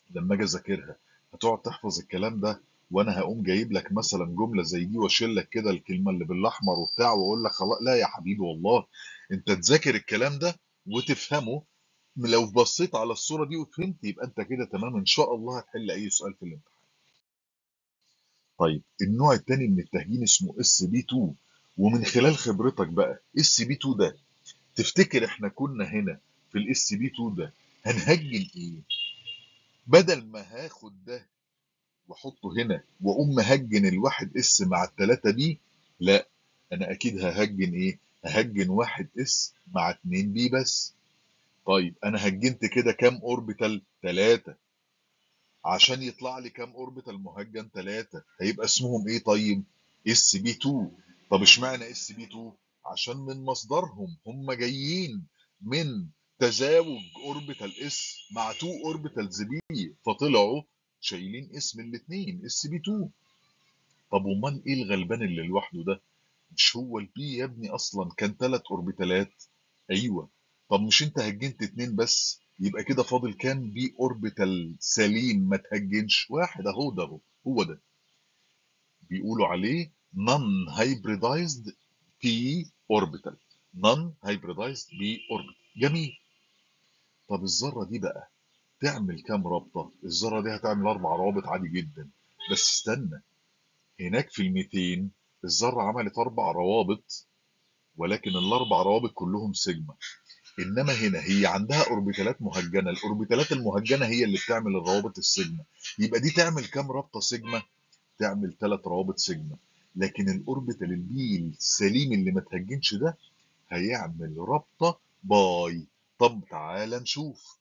لما اجي اذاكرها هتقعد تحفظ الكلام ده وانا هقوم جايب لك مثلا جمله زي دي واشيل لك كده الكلمه اللي بالاحمر وبتاع واقول لك خلاص لا يا حبيبي والله انت تذاكر الكلام ده وتفهمه لو بصيت على الصوره دي وفهمت يبقى انت كده تمام ان شاء الله هتحل اي سؤال في الامتحان طيب النوع الثاني من التهجين اسمه اس بي 2 ومن خلال خبرتك بقى اس بي 2 ده تفتكر احنا كنا هنا في الاس بي 2 ده هنهجن ايه بدل ما هاخد ده واحطه هنا واقوم مهجن الواحد اس مع التلاتة بي لا انا اكيد ههجن ايه ههجن واحد اس مع اتنين بي بس طيب انا هجنت كده كام اوربيتال تلاتة عشان يطلع لي كام اوربيتال مهجن تلاتة هيبقى اسمهم ايه طيب اس بي 2 طب اشمعنى اس بي 2 عشان من مصدرهم هم جايين من تزاوج اوربيتال اس مع 2 اوربيتالز بي فطلعوا شايلين اسم الاثنين اس بي 2 طب امال ايه الغلبان اللي لوحده ده مش هو البي يا ابني اصلا كان ثلاث اوربيتالات ايوه طب مش انت هجنت اتنين بس يبقى كده فاضل كام بي اوربيتال سليم ما تهجنش واحد اهو ده اهو هو ده بيقولوا عليه non hybridized p orbital non hybridized p orbital جميل طب الذره دي بقى تعمل كام رابطه الذره دي هتعمل اربع روابط عادي جدا بس استنى هناك في ال 200 الذره عملت اربع روابط ولكن الاربع روابط كلهم سيجما انما هنا هي عندها اوربيتالات مهجنه الاوربيتالات المهجنه هي اللي بتعمل الروابط السيجما يبقى دي تعمل كام رابطه سيجما تعمل ثلاث روابط سيجما لكن الاوربيتال البي السليم اللي ما تهجنش ده هيعمل رابطه باي طب تعالى نشوف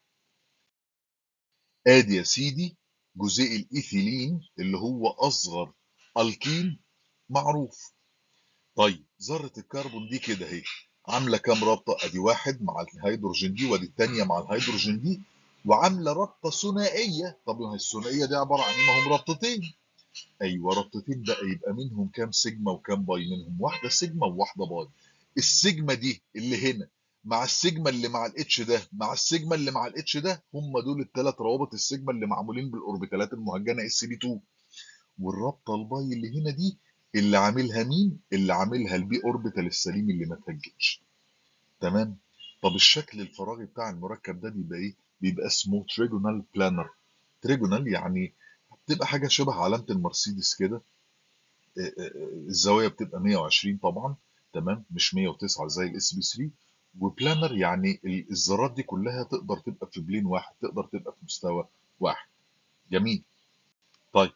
ادي يا سيدي جزيء الايثيلين اللي هو اصغر الكين معروف طيب ذره الكربون دي كده اهي عامله كام رابطه ادي واحد مع الهيدروجين دي وادي الثانيه مع الهيدروجين دي وعامله رابطه ثنائيه طب ما هي الثنائيه دي عباره عن ايه ما هم رابطتين ايوه رابطتين بقى يبقى منهم كام سيجما وكام باي منهم واحده سيجما وواحده باي السيجما دي اللي هنا مع السيجما اللي مع الاتش ده مع السيجما اللي مع الاتش ده هم دول الثلاث روابط السيجما اللي معمولين بالاوربيتالات المهجنه اس بي 2 والرابطه الباي اللي هنا دي اللي عاملها مين اللي عاملها البي اوربيتال السليم اللي ما تهجنش تمام طب الشكل الفراغي بتاع المركب ده بيبقى ايه بيبقى اسمه تريجونال بلانر تريجونال يعني بتبقى حاجه شبه علامه المرسيدس كده الزاويه بتبقى 120 طبعا تمام مش 109 زي الاس بي 3 وبلانر يعني الذرات دي كلها تقدر تبقى في بلين واحد تقدر تبقى في مستوى واحد جميل طيب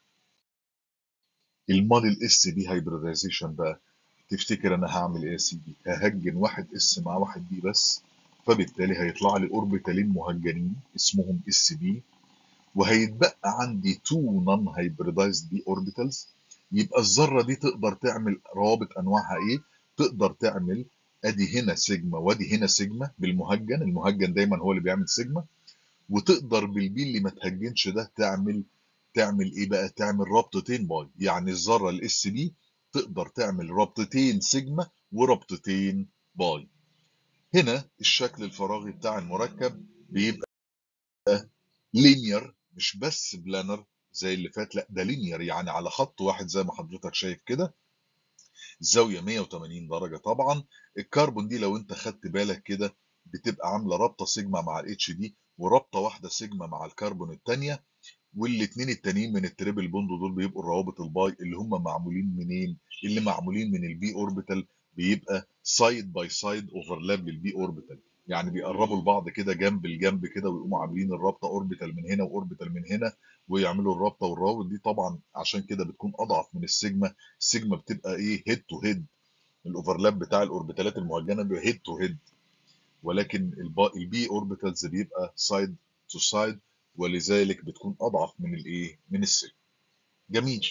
المال الاس بي هايبريدايزيشن بقى تفتكر انا هعمل ايه يا سيدي ههجن واحد اس مع واحد بي بس فبالتالي هيطلع لي اوربيتالين مهجنين اسمهم اس بي وهيتبقى عندي 2 نون هايبريدايزد بي اوربيتالز يبقى الذره دي تقدر تعمل روابط انواعها ايه تقدر تعمل ادي هنا سيجما وادي هنا سيجما بالمهجن المهجن دايما هو اللي بيعمل سيجما وتقدر بالبي اللي ما تهجنش ده تعمل تعمل ايه بقى تعمل رابطتين باي يعني الذره الاس بي تقدر تعمل رابطتين سيجما ورابطتين باي هنا الشكل الفراغي بتاع المركب بيبقى لينير مش بس بلانر زي اللي فات لا ده لينير يعني على خط واحد زي ما حضرتك شايف كده الزاويه 180 درجه طبعا الكربون دي لو انت خدت بالك كده بتبقى عامله رابطه سيجما مع الاتش دي ورابطه واحده سيجما مع الكربون الثانيه والاثنين التانيين من التريبل بوند دول بيبقوا الروابط الباي اللي هم معمولين منين اللي معمولين من البي اوربيتال بيبقى سايد باي سايد اوفرلاب للبي اوربيتال يعني بيقربوا لبعض كده جنب الجنب كده ويقوموا عاملين الرابطه اوربيتال من هنا واوربيتال من هنا ويعملوا الرابطه والروابط دي طبعا عشان كده بتكون اضعف من السيجما السيجما بتبقى ايه هيد تو هيد الاوفرلاب بتاع الاوربيتالات المهجنه بيبقى هيد تو هيد ولكن البي اوربيتالز بيبقى سايد تو سايد ولذلك بتكون اضعف من الايه من السيجما جميل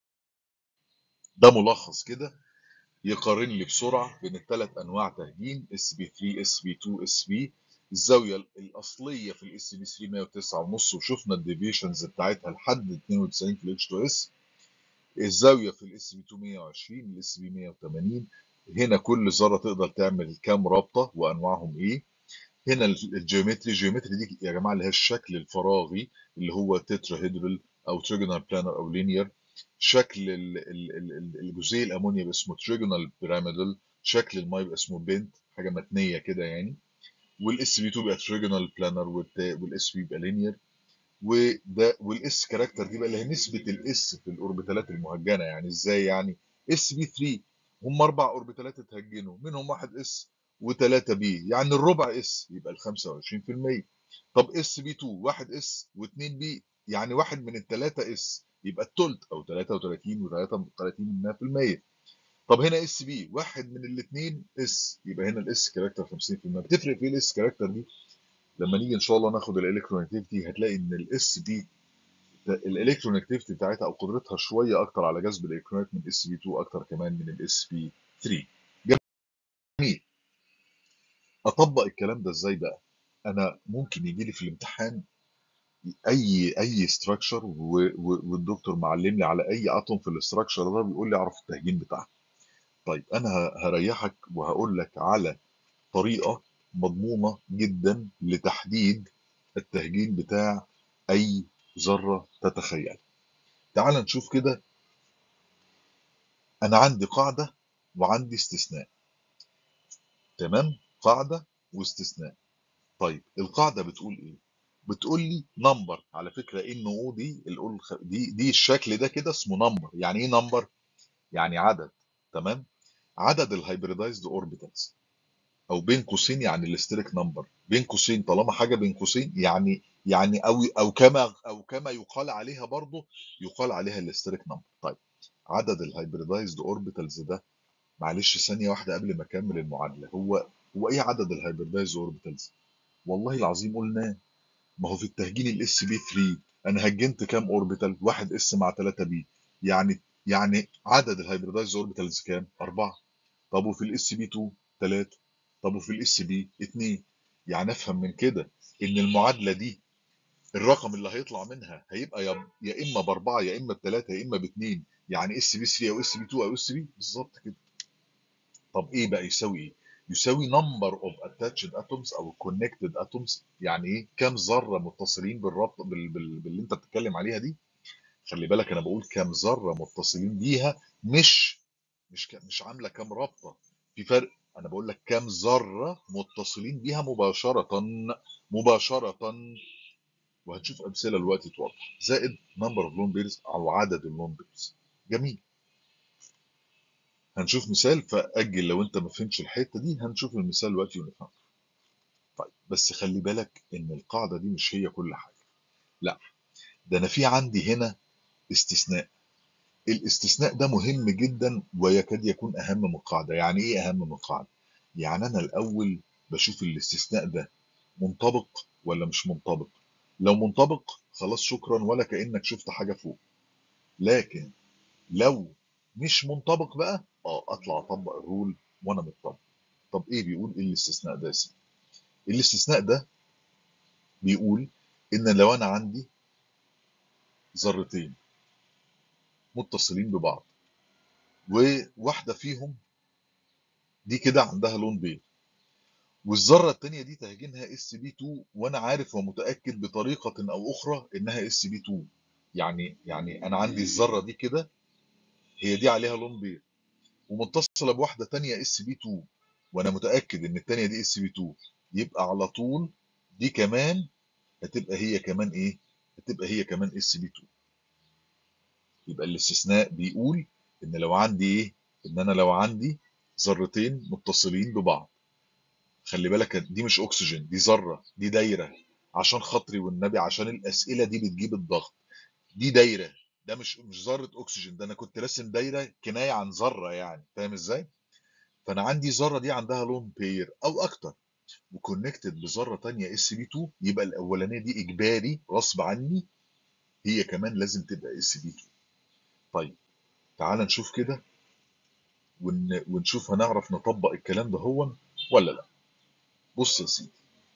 ده ملخص كده يقارن لي بسرعه بين الثلاث انواع تهجين اس بي 3 اس بي 2 اس بي الزاويه الاصليه في الاس بي 3 109 ونص وشفنا الديفيشنز بتاعتها لحد 92 في الاتش 2 اس الزاويه في الاس بي 2 120 الاس بي 180 هنا كل ذره تقدر تعمل كام رابطه وانواعهم ايه هنا ال- الجيومتري الجيومتري دي يا جماعه اللي هي الشكل الفراغي اللي هو تتراهيدرال او تريجونال بلانر او لينير شكل ال- ال- ال- ال- الجزيء الامونيا بيبقى اسمه تريجونال بيراميدال شكل الماء بيبقى اسمه بنت حاجه متنيه كده يعني والاس بي 2 بيبقى تريجونال بلانر والاس بي بيبقى لينير وده والاس كاركتر دي بقى اللي هي نسبه الاس في الاوربيتالات المهجنه يعني ازاي يعني اس بي 3 هم اربع اوربيتالات اتهجنوا منهم واحد اس وثلاثه بي يعني الربع اس يبقى ال 25% طب اس بي 2 واحد اس واثنين بي يعني واحد من الثلاثه اس يبقى التلت او 33 و33% طب هنا اس بي واحد من الاثنين اس يبقى هنا الاس كاركتر 50% بتفرق في الاس كاركتر دي لما نيجي ان شاء الله ناخد الالكترونيكتيفيتي هتلاقي ان الاس بي الالكترونيكتيفيتي بتاعتها او قدرتها شويه اكتر على جذب الالكترونات من اس بي 2 اكتر كمان من الاس بي 3 جميل اطبق الكلام ده ازاي بقى انا ممكن يجي لي في الامتحان اي اي ستراكشر والدكتور معلم لي على اي اتوم في الاستراكشر ده بيقول لي اعرف التهجين بتاعها طيب انا ه- هريحك وهقول لك على طريقه مضمونه جدا لتحديد التهجين بتاع اي ذره تتخيل تعال نشوف كده انا عندي قاعده وعندي استثناء تمام قاعده واستثناء طيب القاعده بتقول ايه بتقول لي نمبر على فكره ان او دي الأول خ- دي دي الشكل ده كده اسمه نمبر يعني ايه نمبر يعني عدد تمام عدد الهايبريدايزد اوربيتالز او بين قوسين يعني الاستريك نمبر بين قوسين طالما حاجه بين قوسين يعني يعني او او كما او كما يقال عليها برضه يقال عليها الاستريك نمبر طيب عدد الهايبريدايزد اوربيتالز ده معلش ثانيه واحده قبل ما اكمل المعادله هو هو ايه عدد الهايبريدايزد اوربيتالز والله العظيم قلناه ما هو في التهجين الاس بي 3 انا هجنت كام اوربيتال واحد اس مع 3 بي يعني يعني عدد الهايبريدايزد اوربيتالز كام أربعة طب وفي الاس بي 2 3 طب وفي الاس بي 2 يعني افهم من كده ان المعادله دي الرقم اللي هيطلع منها هيبقى يا يا اما باربعه يا اما بثلاثه يا اما باثنين يعني اس بي 3 او اس بي 2 او اس بي بالظبط كده طب ايه بقى يساوي ايه؟ يساوي number of attached atoms او connected atoms يعني ايه؟ كام ذره متصلين بالربط بال... بال... باللي انت بتتكلم عليها دي خلي بالك انا بقول كام ذره متصلين بيها مش مش ك... مش عامله كام رابطه في فرق انا بقول لك كام ذره متصلين بيها مباشره مباشره وهنشوف امثله دلوقتي توضح زائد نمبر اوف لون بيرز او عدد اللون بيرز جميل هنشوف مثال فاجل لو انت ما فهمتش الحته دي هنشوف المثال دلوقتي ونفهم طيب بس خلي بالك ان القاعده دي مش هي كل حاجه لا ده انا في عندي هنا استثناء الاستثناء ده مهم جدا ويكاد يكون اهم من القاعده يعني ايه اهم من القاعده يعني انا الاول بشوف الاستثناء ده منطبق ولا مش منطبق لو منطبق خلاص شكرا ولا كانك شفت حاجه فوق لكن لو مش منطبق بقى اه اطلع اطبق الرول وانا مطبق طب ايه بيقول ايه الاستثناء ده يا سيدي الاستثناء ده بيقول ان لو انا عندي ذرتين متصلين ببعض وواحده فيهم دي كده عندها لون بيض والذره الثانيه دي تهجينها اس بي 2 وانا عارف ومتاكد بطريقه او اخرى انها اس بي 2 يعني يعني انا عندي الذره دي كده هي دي عليها لون بيض ومتصله بواحده ثانيه اس بي 2 وانا متاكد ان الثانيه دي اس بي 2 يبقى على طول دي كمان هتبقى هي كمان ايه هتبقى هي كمان اس بي 2 يبقى الاستثناء بيقول ان لو عندي ايه ان انا لو عندي ذرتين متصلين ببعض خلي بالك دي مش اكسجين دي ذره دي دايره عشان خاطري والنبي عشان الاسئله دي بتجيب الضغط دي دايره ده مش مش ذره اكسجين ده انا كنت راسم دايره كنايه عن ذره يعني فاهم ازاي فانا عندي ذره دي عندها لون بير او اكتر وكونكتد بذره تانية اس بي 2 يبقى الاولانيه دي اجباري غصب عني هي كمان لازم تبقى اس بي 2 طيب تعال نشوف كده ون... ونشوف هنعرف نطبق الكلام ده هو ولا لا بص يا سيدي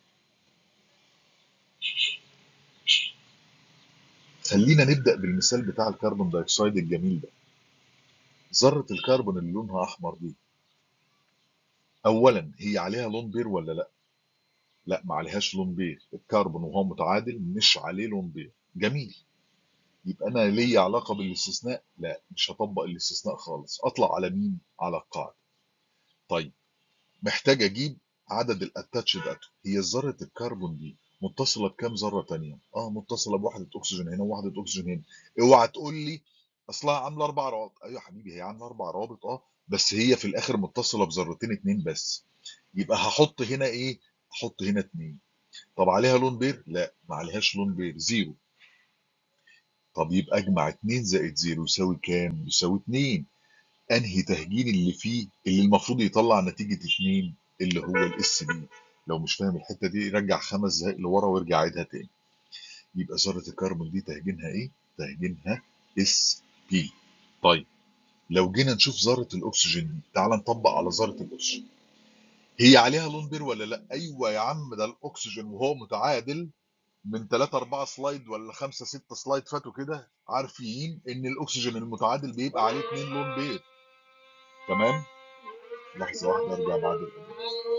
خلينا نبدا بالمثال بتاع الكربون دايوكسيد الجميل ده ذره الكربون اللي لونها احمر دي اولا هي عليها لون بير ولا لا لا ما عليهاش لون بير الكربون وهو متعادل مش عليه لون بير جميل يبقى انا ليا علاقه بالاستثناء لا مش هطبق الاستثناء خالص اطلع على مين على القاعده طيب محتاج اجيب عدد الاتاتشد اتوم هي ذره الكربون دي متصله بكام ذره تانية اه متصله بوحده اكسجين هنا ووحده اكسجين هنا اوعى تقول لي اصلها عامله اربع روابط ايوه يا حبيبي هي عامله اربع روابط اه بس هي في الاخر متصله بذرتين اتنين بس يبقى هحط هنا ايه احط هنا اتنين طب عليها لون بير لا ما عليهاش لون بير زيرو طب يبقى اجمع 2 زائد 0 يساوي كام يساوي 2 انهي تهجين اللي فيه اللي المفروض يطلع نتيجه 2 اللي هو الاس بي لو مش فاهم الحته دي رجع خمس دقايق لورا وارجع عيدها تاني يبقى ذره الكربون دي تهجينها ايه تهجينها اس بي طيب لو جينا نشوف ذره الاكسجين دي تعال نطبق على ذره الاكسجين هي عليها لون بير ولا لا ايوه يا عم ده الاكسجين وهو متعادل من 3 4 سلايد ولا 5 6 سلايد فاتوا كده عارفين ان الاكسجين المتعادل بيبقى عليه 2 لون بيض تمام لحظه واحده ارجع بعد الأداء.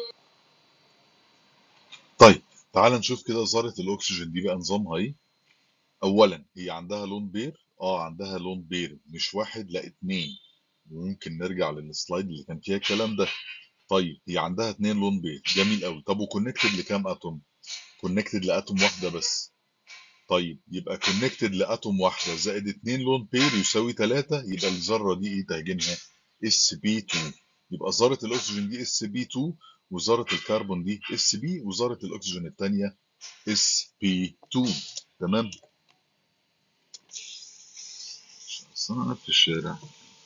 طيب تعال نشوف كده ذره الاكسجين دي بقى نظامها ايه اولا هي عندها لون بير اه عندها لون بير مش واحد لا اتنين وممكن نرجع للسلايد اللي كان فيها الكلام ده طيب هي عندها اتنين لون بير جميل قوي طب وكونكتد لكام اتوم كونكتد لاتوم واحده بس طيب يبقى كونكتد لاتوم واحده زائد 2 لون بير يساوي 3 يبقى الذره دي ايه تهجينها اس بي 2 يبقى ذره الاكسجين دي اس بي 2 وذره الكربون دي اس بي وذره الاكسجين الثانيه اس بي 2 تمام بس انا قاعد في الشارع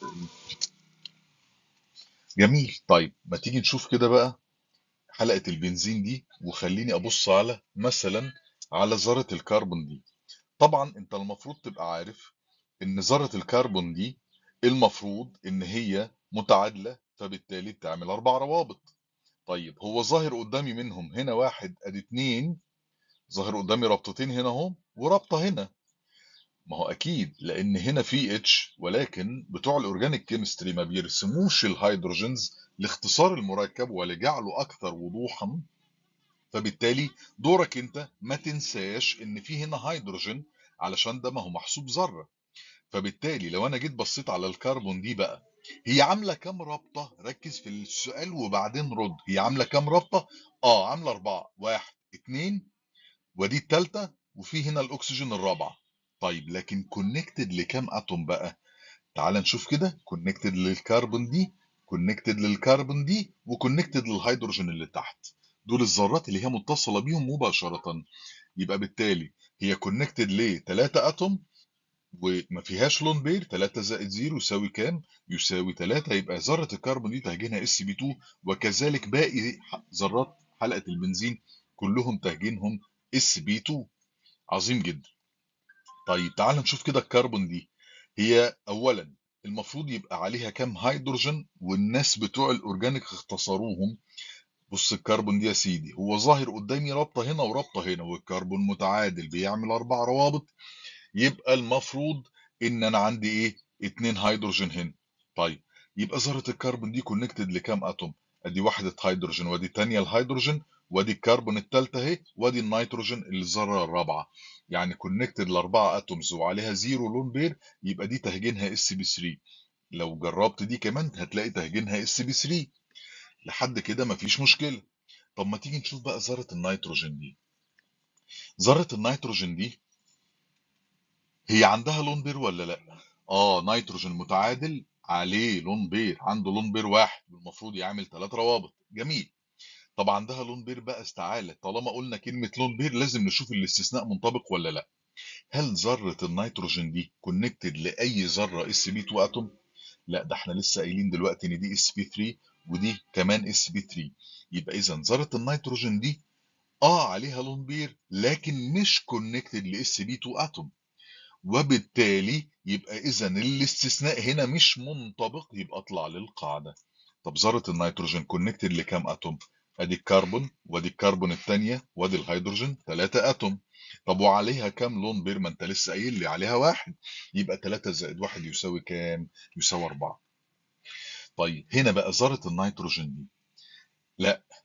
جميل طيب ما تيجي نشوف كده بقى حلقه البنزين دي وخليني ابص على مثلا على ذره الكربون دي طبعا انت المفروض تبقى عارف ان ذره الكربون دي المفروض ان هي متعادله فبالتالي بتعمل اربع روابط طيب هو ظاهر قدامي منهم هنا واحد ادي اتنين ظاهر قدامي رابطتين هنا اهو ورابطه هنا ما هو اكيد لان هنا في اتش ولكن بتوع الاورجانيك كيمستري ما بيرسموش الهيدروجينز لاختصار المركب ولجعله اكثر وضوحا فبالتالي دورك انت ما تنساش ان في هنا هيدروجين علشان ده ما هو محسوب ذره فبالتالي لو انا جيت بصيت على الكربون دي بقى هي عامله كام رابطه ركز في السؤال وبعدين رد هي عامله كام رابطه اه عامله اربعه واحد اتنين ودي التالتة وفي هنا الاكسجين الرابعه طيب لكن كونكتد لكام اتوم بقى تعال نشوف كده كونكتد للكربون دي كونكتد للكربون دي وكونكتد للهيدروجين اللي تحت دول الذرات اللي هي متصله بيهم مباشره يبقى بالتالي هي كونكتد ل 3 اتوم وما فيهاش لون بير 3 زائد 0 يساوي كام؟ يساوي 3 يبقى ذرة الكربون دي تهجينها اس بي 2 وكذلك باقي ذرات حلقة البنزين كلهم تهجينهم اس بي 2 عظيم جدا. طيب تعال نشوف كده الكربون دي هي اولا المفروض يبقى عليها كام هيدروجين والناس بتوع الاورجانيك اختصروهم بص الكربون دي يا سيدي هو ظاهر قدامي رابطه هنا ورابطه هنا والكربون متعادل بيعمل اربع روابط يبقى المفروض ان انا عندي ايه اتنين هيدروجين هنا طيب يبقى ذره الكربون دي كونكتد لكام اتوم ادي واحده هيدروجين وادي الثانيه الهيدروجين وادي الكربون الثالثه اهي وادي النيتروجين الذره الرابعه يعني كونكتد لاربعه اتومز وعليها زيرو لون بير يبقى دي تهجينها اس بي 3 لو جربت دي كمان هتلاقي تهجينها اس بي 3 لحد كده مفيش مشكله طب ما تيجي نشوف بقى ذره النيتروجين دي ذره النيتروجين دي هي عندها لون بير ولا لا اه نيتروجين متعادل عليه لون بير عنده لون بير واحد المفروض يعمل ثلاث روابط جميل طب عندها لون بير بقى استعاله طالما قلنا كلمه لون بير لازم نشوف الاستثناء منطبق ولا لا هل ذره النيتروجين دي كونكتد لاي ذره اس بي 2 اتوم لا ده احنا لسه قايلين دلوقتي ان دي اس بي 3 ودي كمان اس بي 3 يبقى اذا ذره النيتروجين دي اه عليها لون بير لكن مش كونكتد لاس بي 2 اتوم وبالتالي يبقى اذا الاستثناء هنا مش منطبق يبقى اطلع للقاعده طب ذره النيتروجين كونكتد لكام اتوم ادي الكربون وادي الكربون الثانيه وادي الهيدروجين 3 اتوم طب وعليها كام لون بير ما انت لسه قايل لي عليها واحد يبقى 3 زائد 1 يساوي كام يساوي 4 طيب هنا بقى ذره النيتروجين دي لا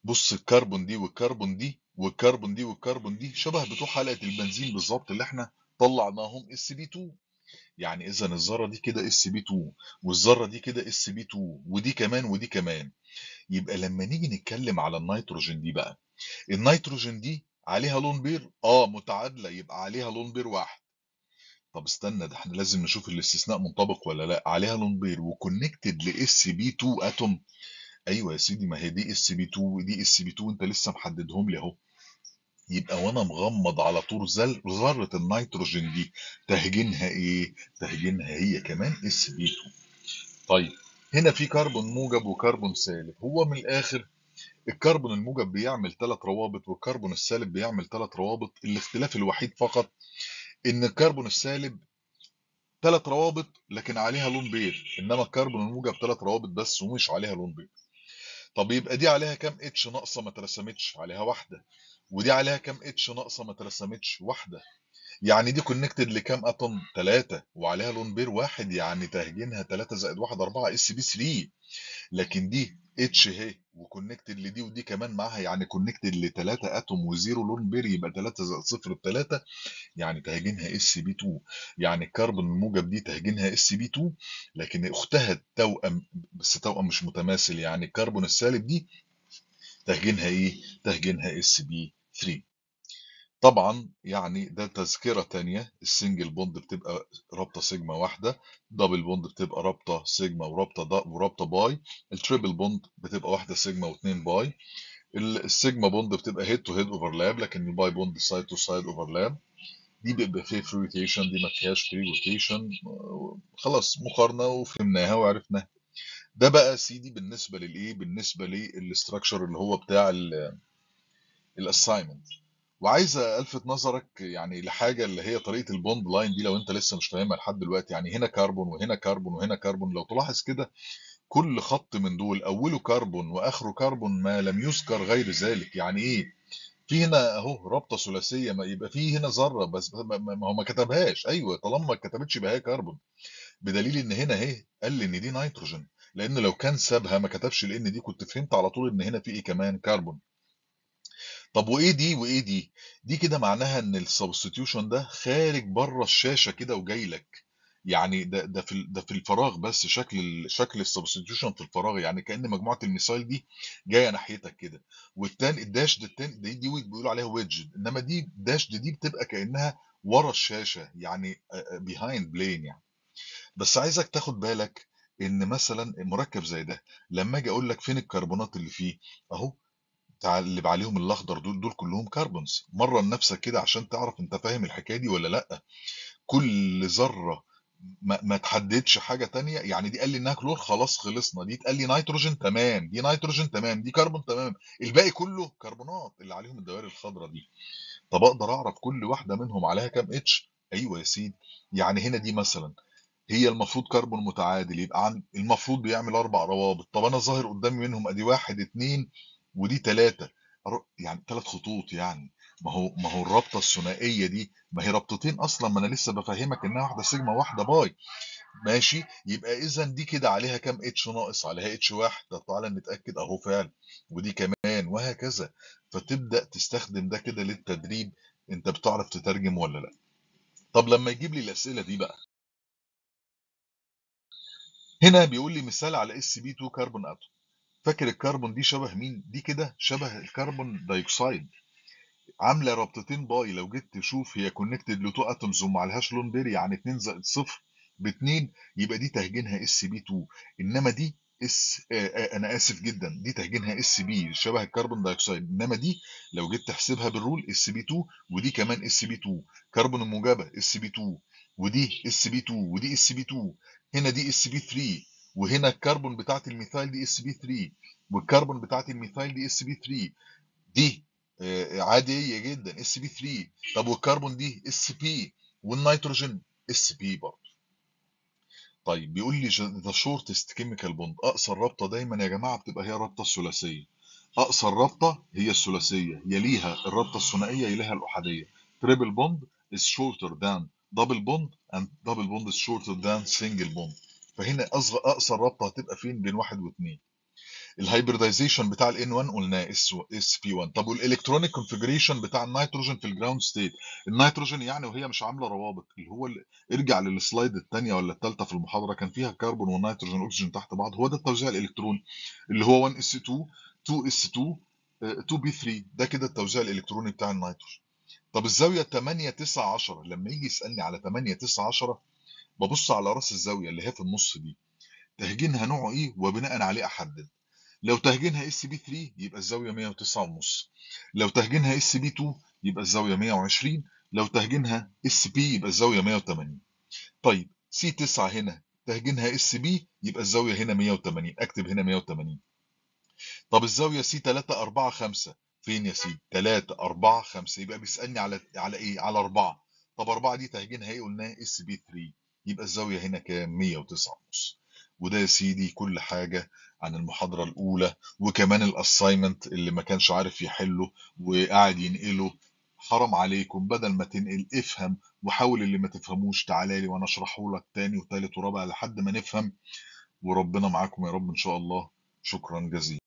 بص الكربون دي والكربون دي والكربون دي والكربون دي شبه بتوع حلقه البنزين بالظبط اللي احنا طلعناهم اس بي 2 يعني اذا الذره دي كده اس بي 2 والذره دي كده اس بي 2 ودي كمان ودي كمان يبقى لما نيجي نتكلم على النيتروجين دي بقى النيتروجين دي عليها لون بير اه متعادله يبقى عليها لون بير واحد طب استنى ده احنا لازم نشوف الاستثناء منطبق ولا لا عليها لون بير وكونكتد لاس بي 2 اتوم ايوه يا سيدي ما هي دي اس بي 2 ودي اس بي 2 انت لسه محددهم لي اهو يبقى وانا مغمض على طول زل ذره النيتروجين دي تهجينها ايه تهجينها هي كمان اس بي 2 طيب هنا في كربون موجب وكربون سالب هو من الاخر الكربون الموجب بيعمل ثلاث روابط والكربون السالب بيعمل ثلاث روابط الاختلاف الوحيد فقط ان الكربون السالب ثلاث روابط لكن عليها لون بيض انما الكربون الموجب ثلاث روابط بس ومش عليها لون بيض طب يبقى دي عليها كام اتش ناقصه ما اترسمتش عليها واحده ودي عليها كام اتش ناقصه ما اترسمتش واحده يعني دي كونكتد لكام اتوم 3 وعليها لون بير واحد يعني تهجينها 3 زائد 1 4 اس بي 3 لكن دي اتش اهي وكونكتد لدي ودي كمان معاها يعني كونكتد ل 3 اتوم وزيرو لون بير يبقى 3 زائد 0 ب 3 يعني تهجينها اس بي 2 يعني الكربون الموجب دي تهجينها اس بي 2 لكن اختها التوأم بس توأم مش متماثل يعني الكربون السالب دي تهجينها ايه؟ تهجينها اس بي 3 طبعا يعني ده تذكرة تانية السنجل بوند بتبقى رابطة سيجما واحدة دبل بوند بتبقى رابطة سيجما ورابطة دا ورابطة باي التريبل بوند بتبقى واحدة سيجما واثنين باي السيجما بوند بتبقى هيد تو هيد اوفرلاب لكن الباي بوند سايد تو سايد اوفرلاب دي بيبقى فيه فري روتيشن دي ما فيهاش فري روتيشن خلاص مقارنة وفهمناها وعرفناها ده بقى سيدي بالنسبة للايه بالنسبة للاستراكشر اللي هو بتاع الاساينمنت وعايز الفت نظرك يعني لحاجه اللي هي طريقه البوند لاين دي لو انت لسه مش فاهمها لحد دلوقتي يعني هنا كربون وهنا كربون وهنا كربون لو تلاحظ كده كل خط من دول اوله كربون واخره كربون ما لم يذكر غير ذلك يعني ايه في هنا اهو رابطه ثلاثيه ما يبقى في هنا ذره بس ما هو ما كتبهاش ايوه طالما ما كتبتش يبقى هي كربون بدليل ان هنا اهي قال لي ان دي نيتروجين لان لو كان سابها ما كتبش لان دي كنت فهمت على طول ان هنا في ايه كمان كربون طب وايه دي وايه دي دي كده معناها ان السبستيوشن ده خارج بره الشاشه كده وجاي لك يعني ده ده في ده في الفراغ بس شكل شكل السبستيوشن في الفراغ يعني كان مجموعه الميثايل دي جايه ناحيتك كده والتاني الداش ده التاني دي, دي بيقولوا عليها ويدج انما دي داش دي, دي بتبقى كانها ورا الشاشه يعني بيهايند بلين يعني بس عايزك تاخد بالك ان مثلا مركب زي ده لما اجي اقول لك فين الكربونات اللي فيه اهو بتاع اللي عليهم الاخضر دول دول كلهم كربونز مره لنفسك كده عشان تعرف انت فاهم الحكايه دي ولا لا كل ذره ما, ما تحددش حاجه تانية يعني دي قال لي انها كلور خلاص خلصنا دي تقال لي نيتروجين تمام دي نيتروجين تمام دي كربون تمام الباقي كله كربونات اللي عليهم الدوائر الخضراء دي طب اقدر اعرف كل واحده منهم عليها كام اتش ايوه يا سيدي يعني هنا دي مثلا هي المفروض كربون متعادل يبقى عن المفروض بيعمل اربع روابط طب انا ظاهر قدامي منهم ادي واحد اتنين ودي ثلاثة يعني ثلاث خطوط يعني ما هو ما هو الرابطه الثنائيه دي ما هي رابطتين اصلا ما انا لسه بفهمك انها واحده سيجما واحده باي ماشي يبقى اذا دي كده عليها كام اتش ناقص عليها اتش واحد طب تعالى نتاكد اهو فعلا ودي كمان وهكذا فتبدا تستخدم ده كده للتدريب انت بتعرف تترجم ولا لا طب لما يجيب لي الاسئله دي بقى هنا بيقول لي مثال على اس بي 2 كربون اتوم فاكر الكربون دي شبه مين دي كده شبه الكربون دايوكسيد عامله رابطتين باي لو جيت تشوف هي كونكتد لتو اتومز وما عليهاش لون بيري يعني 2 زائد 0 ب 2 يبقى دي تهجينها اس بي 2 انما دي اس آه آه انا اسف جدا دي تهجينها اس بي شبه الكربون دايوكسيد انما دي لو جيت تحسبها بالرول اس بي 2 ودي كمان اس بي 2 كربون الموجبه اس بي 2 ودي اس بي 2 ودي اس بي 2 هنا دي اس بي 3 وهنا الكربون بتاعت الميثايل دي اس بي 3 والكربون بتاعت الميثايل دي اس بي 3 دي عاديه جدا اس بي 3 طب والكربون دي اس بي والنيتروجين اس بي برضه طيب بيقول لي ذا شورتست كيميكال بوند اقصر رابطه دايما يا جماعه بتبقى هي الرابطه الثلاثيه اقصر رابطه هي الثلاثيه يليها الرابطه الثنائيه يليها الاحاديه تريبل بوند is shorter than double bond and double bond is shorter than single bond فهنا اصغر اقصر رابطه هتبقى فين بين واحد واثنين الهايبردايزيشن بتاع ال N1 قلناه اس اس بي 1 طب والالكترونيك كونفيجريشن بتاع النيتروجين في الجراوند ستيت النيتروجين يعني وهي مش عامله روابط اللي هو اللي ارجع للسلايد الثانيه ولا الثالثه في المحاضره كان فيها كربون ونيتروجين واكسجين تحت بعض هو ده التوزيع الالكتروني اللي هو 1 اس 2 2 اس 2 2 بي 3 ده كده التوزيع الالكتروني بتاع النيتروجين طب الزاويه 8 9 10 لما يجي يسالني على 8 9 10 ببص على راس الزاويه اللي هي في النص دي تهجينها نوعه ايه وبناء عليه احدد لو تهجينها اس بي 3 يبقى الزاويه 109 ونص لو تهجينها اس بي 2 يبقى الزاويه 120 لو تهجينها اس بي يبقى الزاويه 180 طيب سي 9 هنا تهجينها اس بي يبقى الزاويه هنا 180 اكتب هنا 180 طب الزاويه سي 3 4 5 فين يا سيدي 3 4 5 يبقى بيسالني على على ايه على 4 طب 4 دي تهجينها ايه قلناها اس بي 3 يبقى الزاويه هنا كام 109 ونص وده يا سيدي كل حاجة عن المحاضرة الأولى وكمان الأسايمنت اللي ما كانش عارف يحله وقاعد ينقله حرام عليكم بدل ما تنقل افهم وحاول اللي ما تفهموش تعالى لي وانا اشرحه لك تاني وتالت ورابع لحد ما نفهم وربنا معاكم يا رب ان شاء الله شكرا جزيلا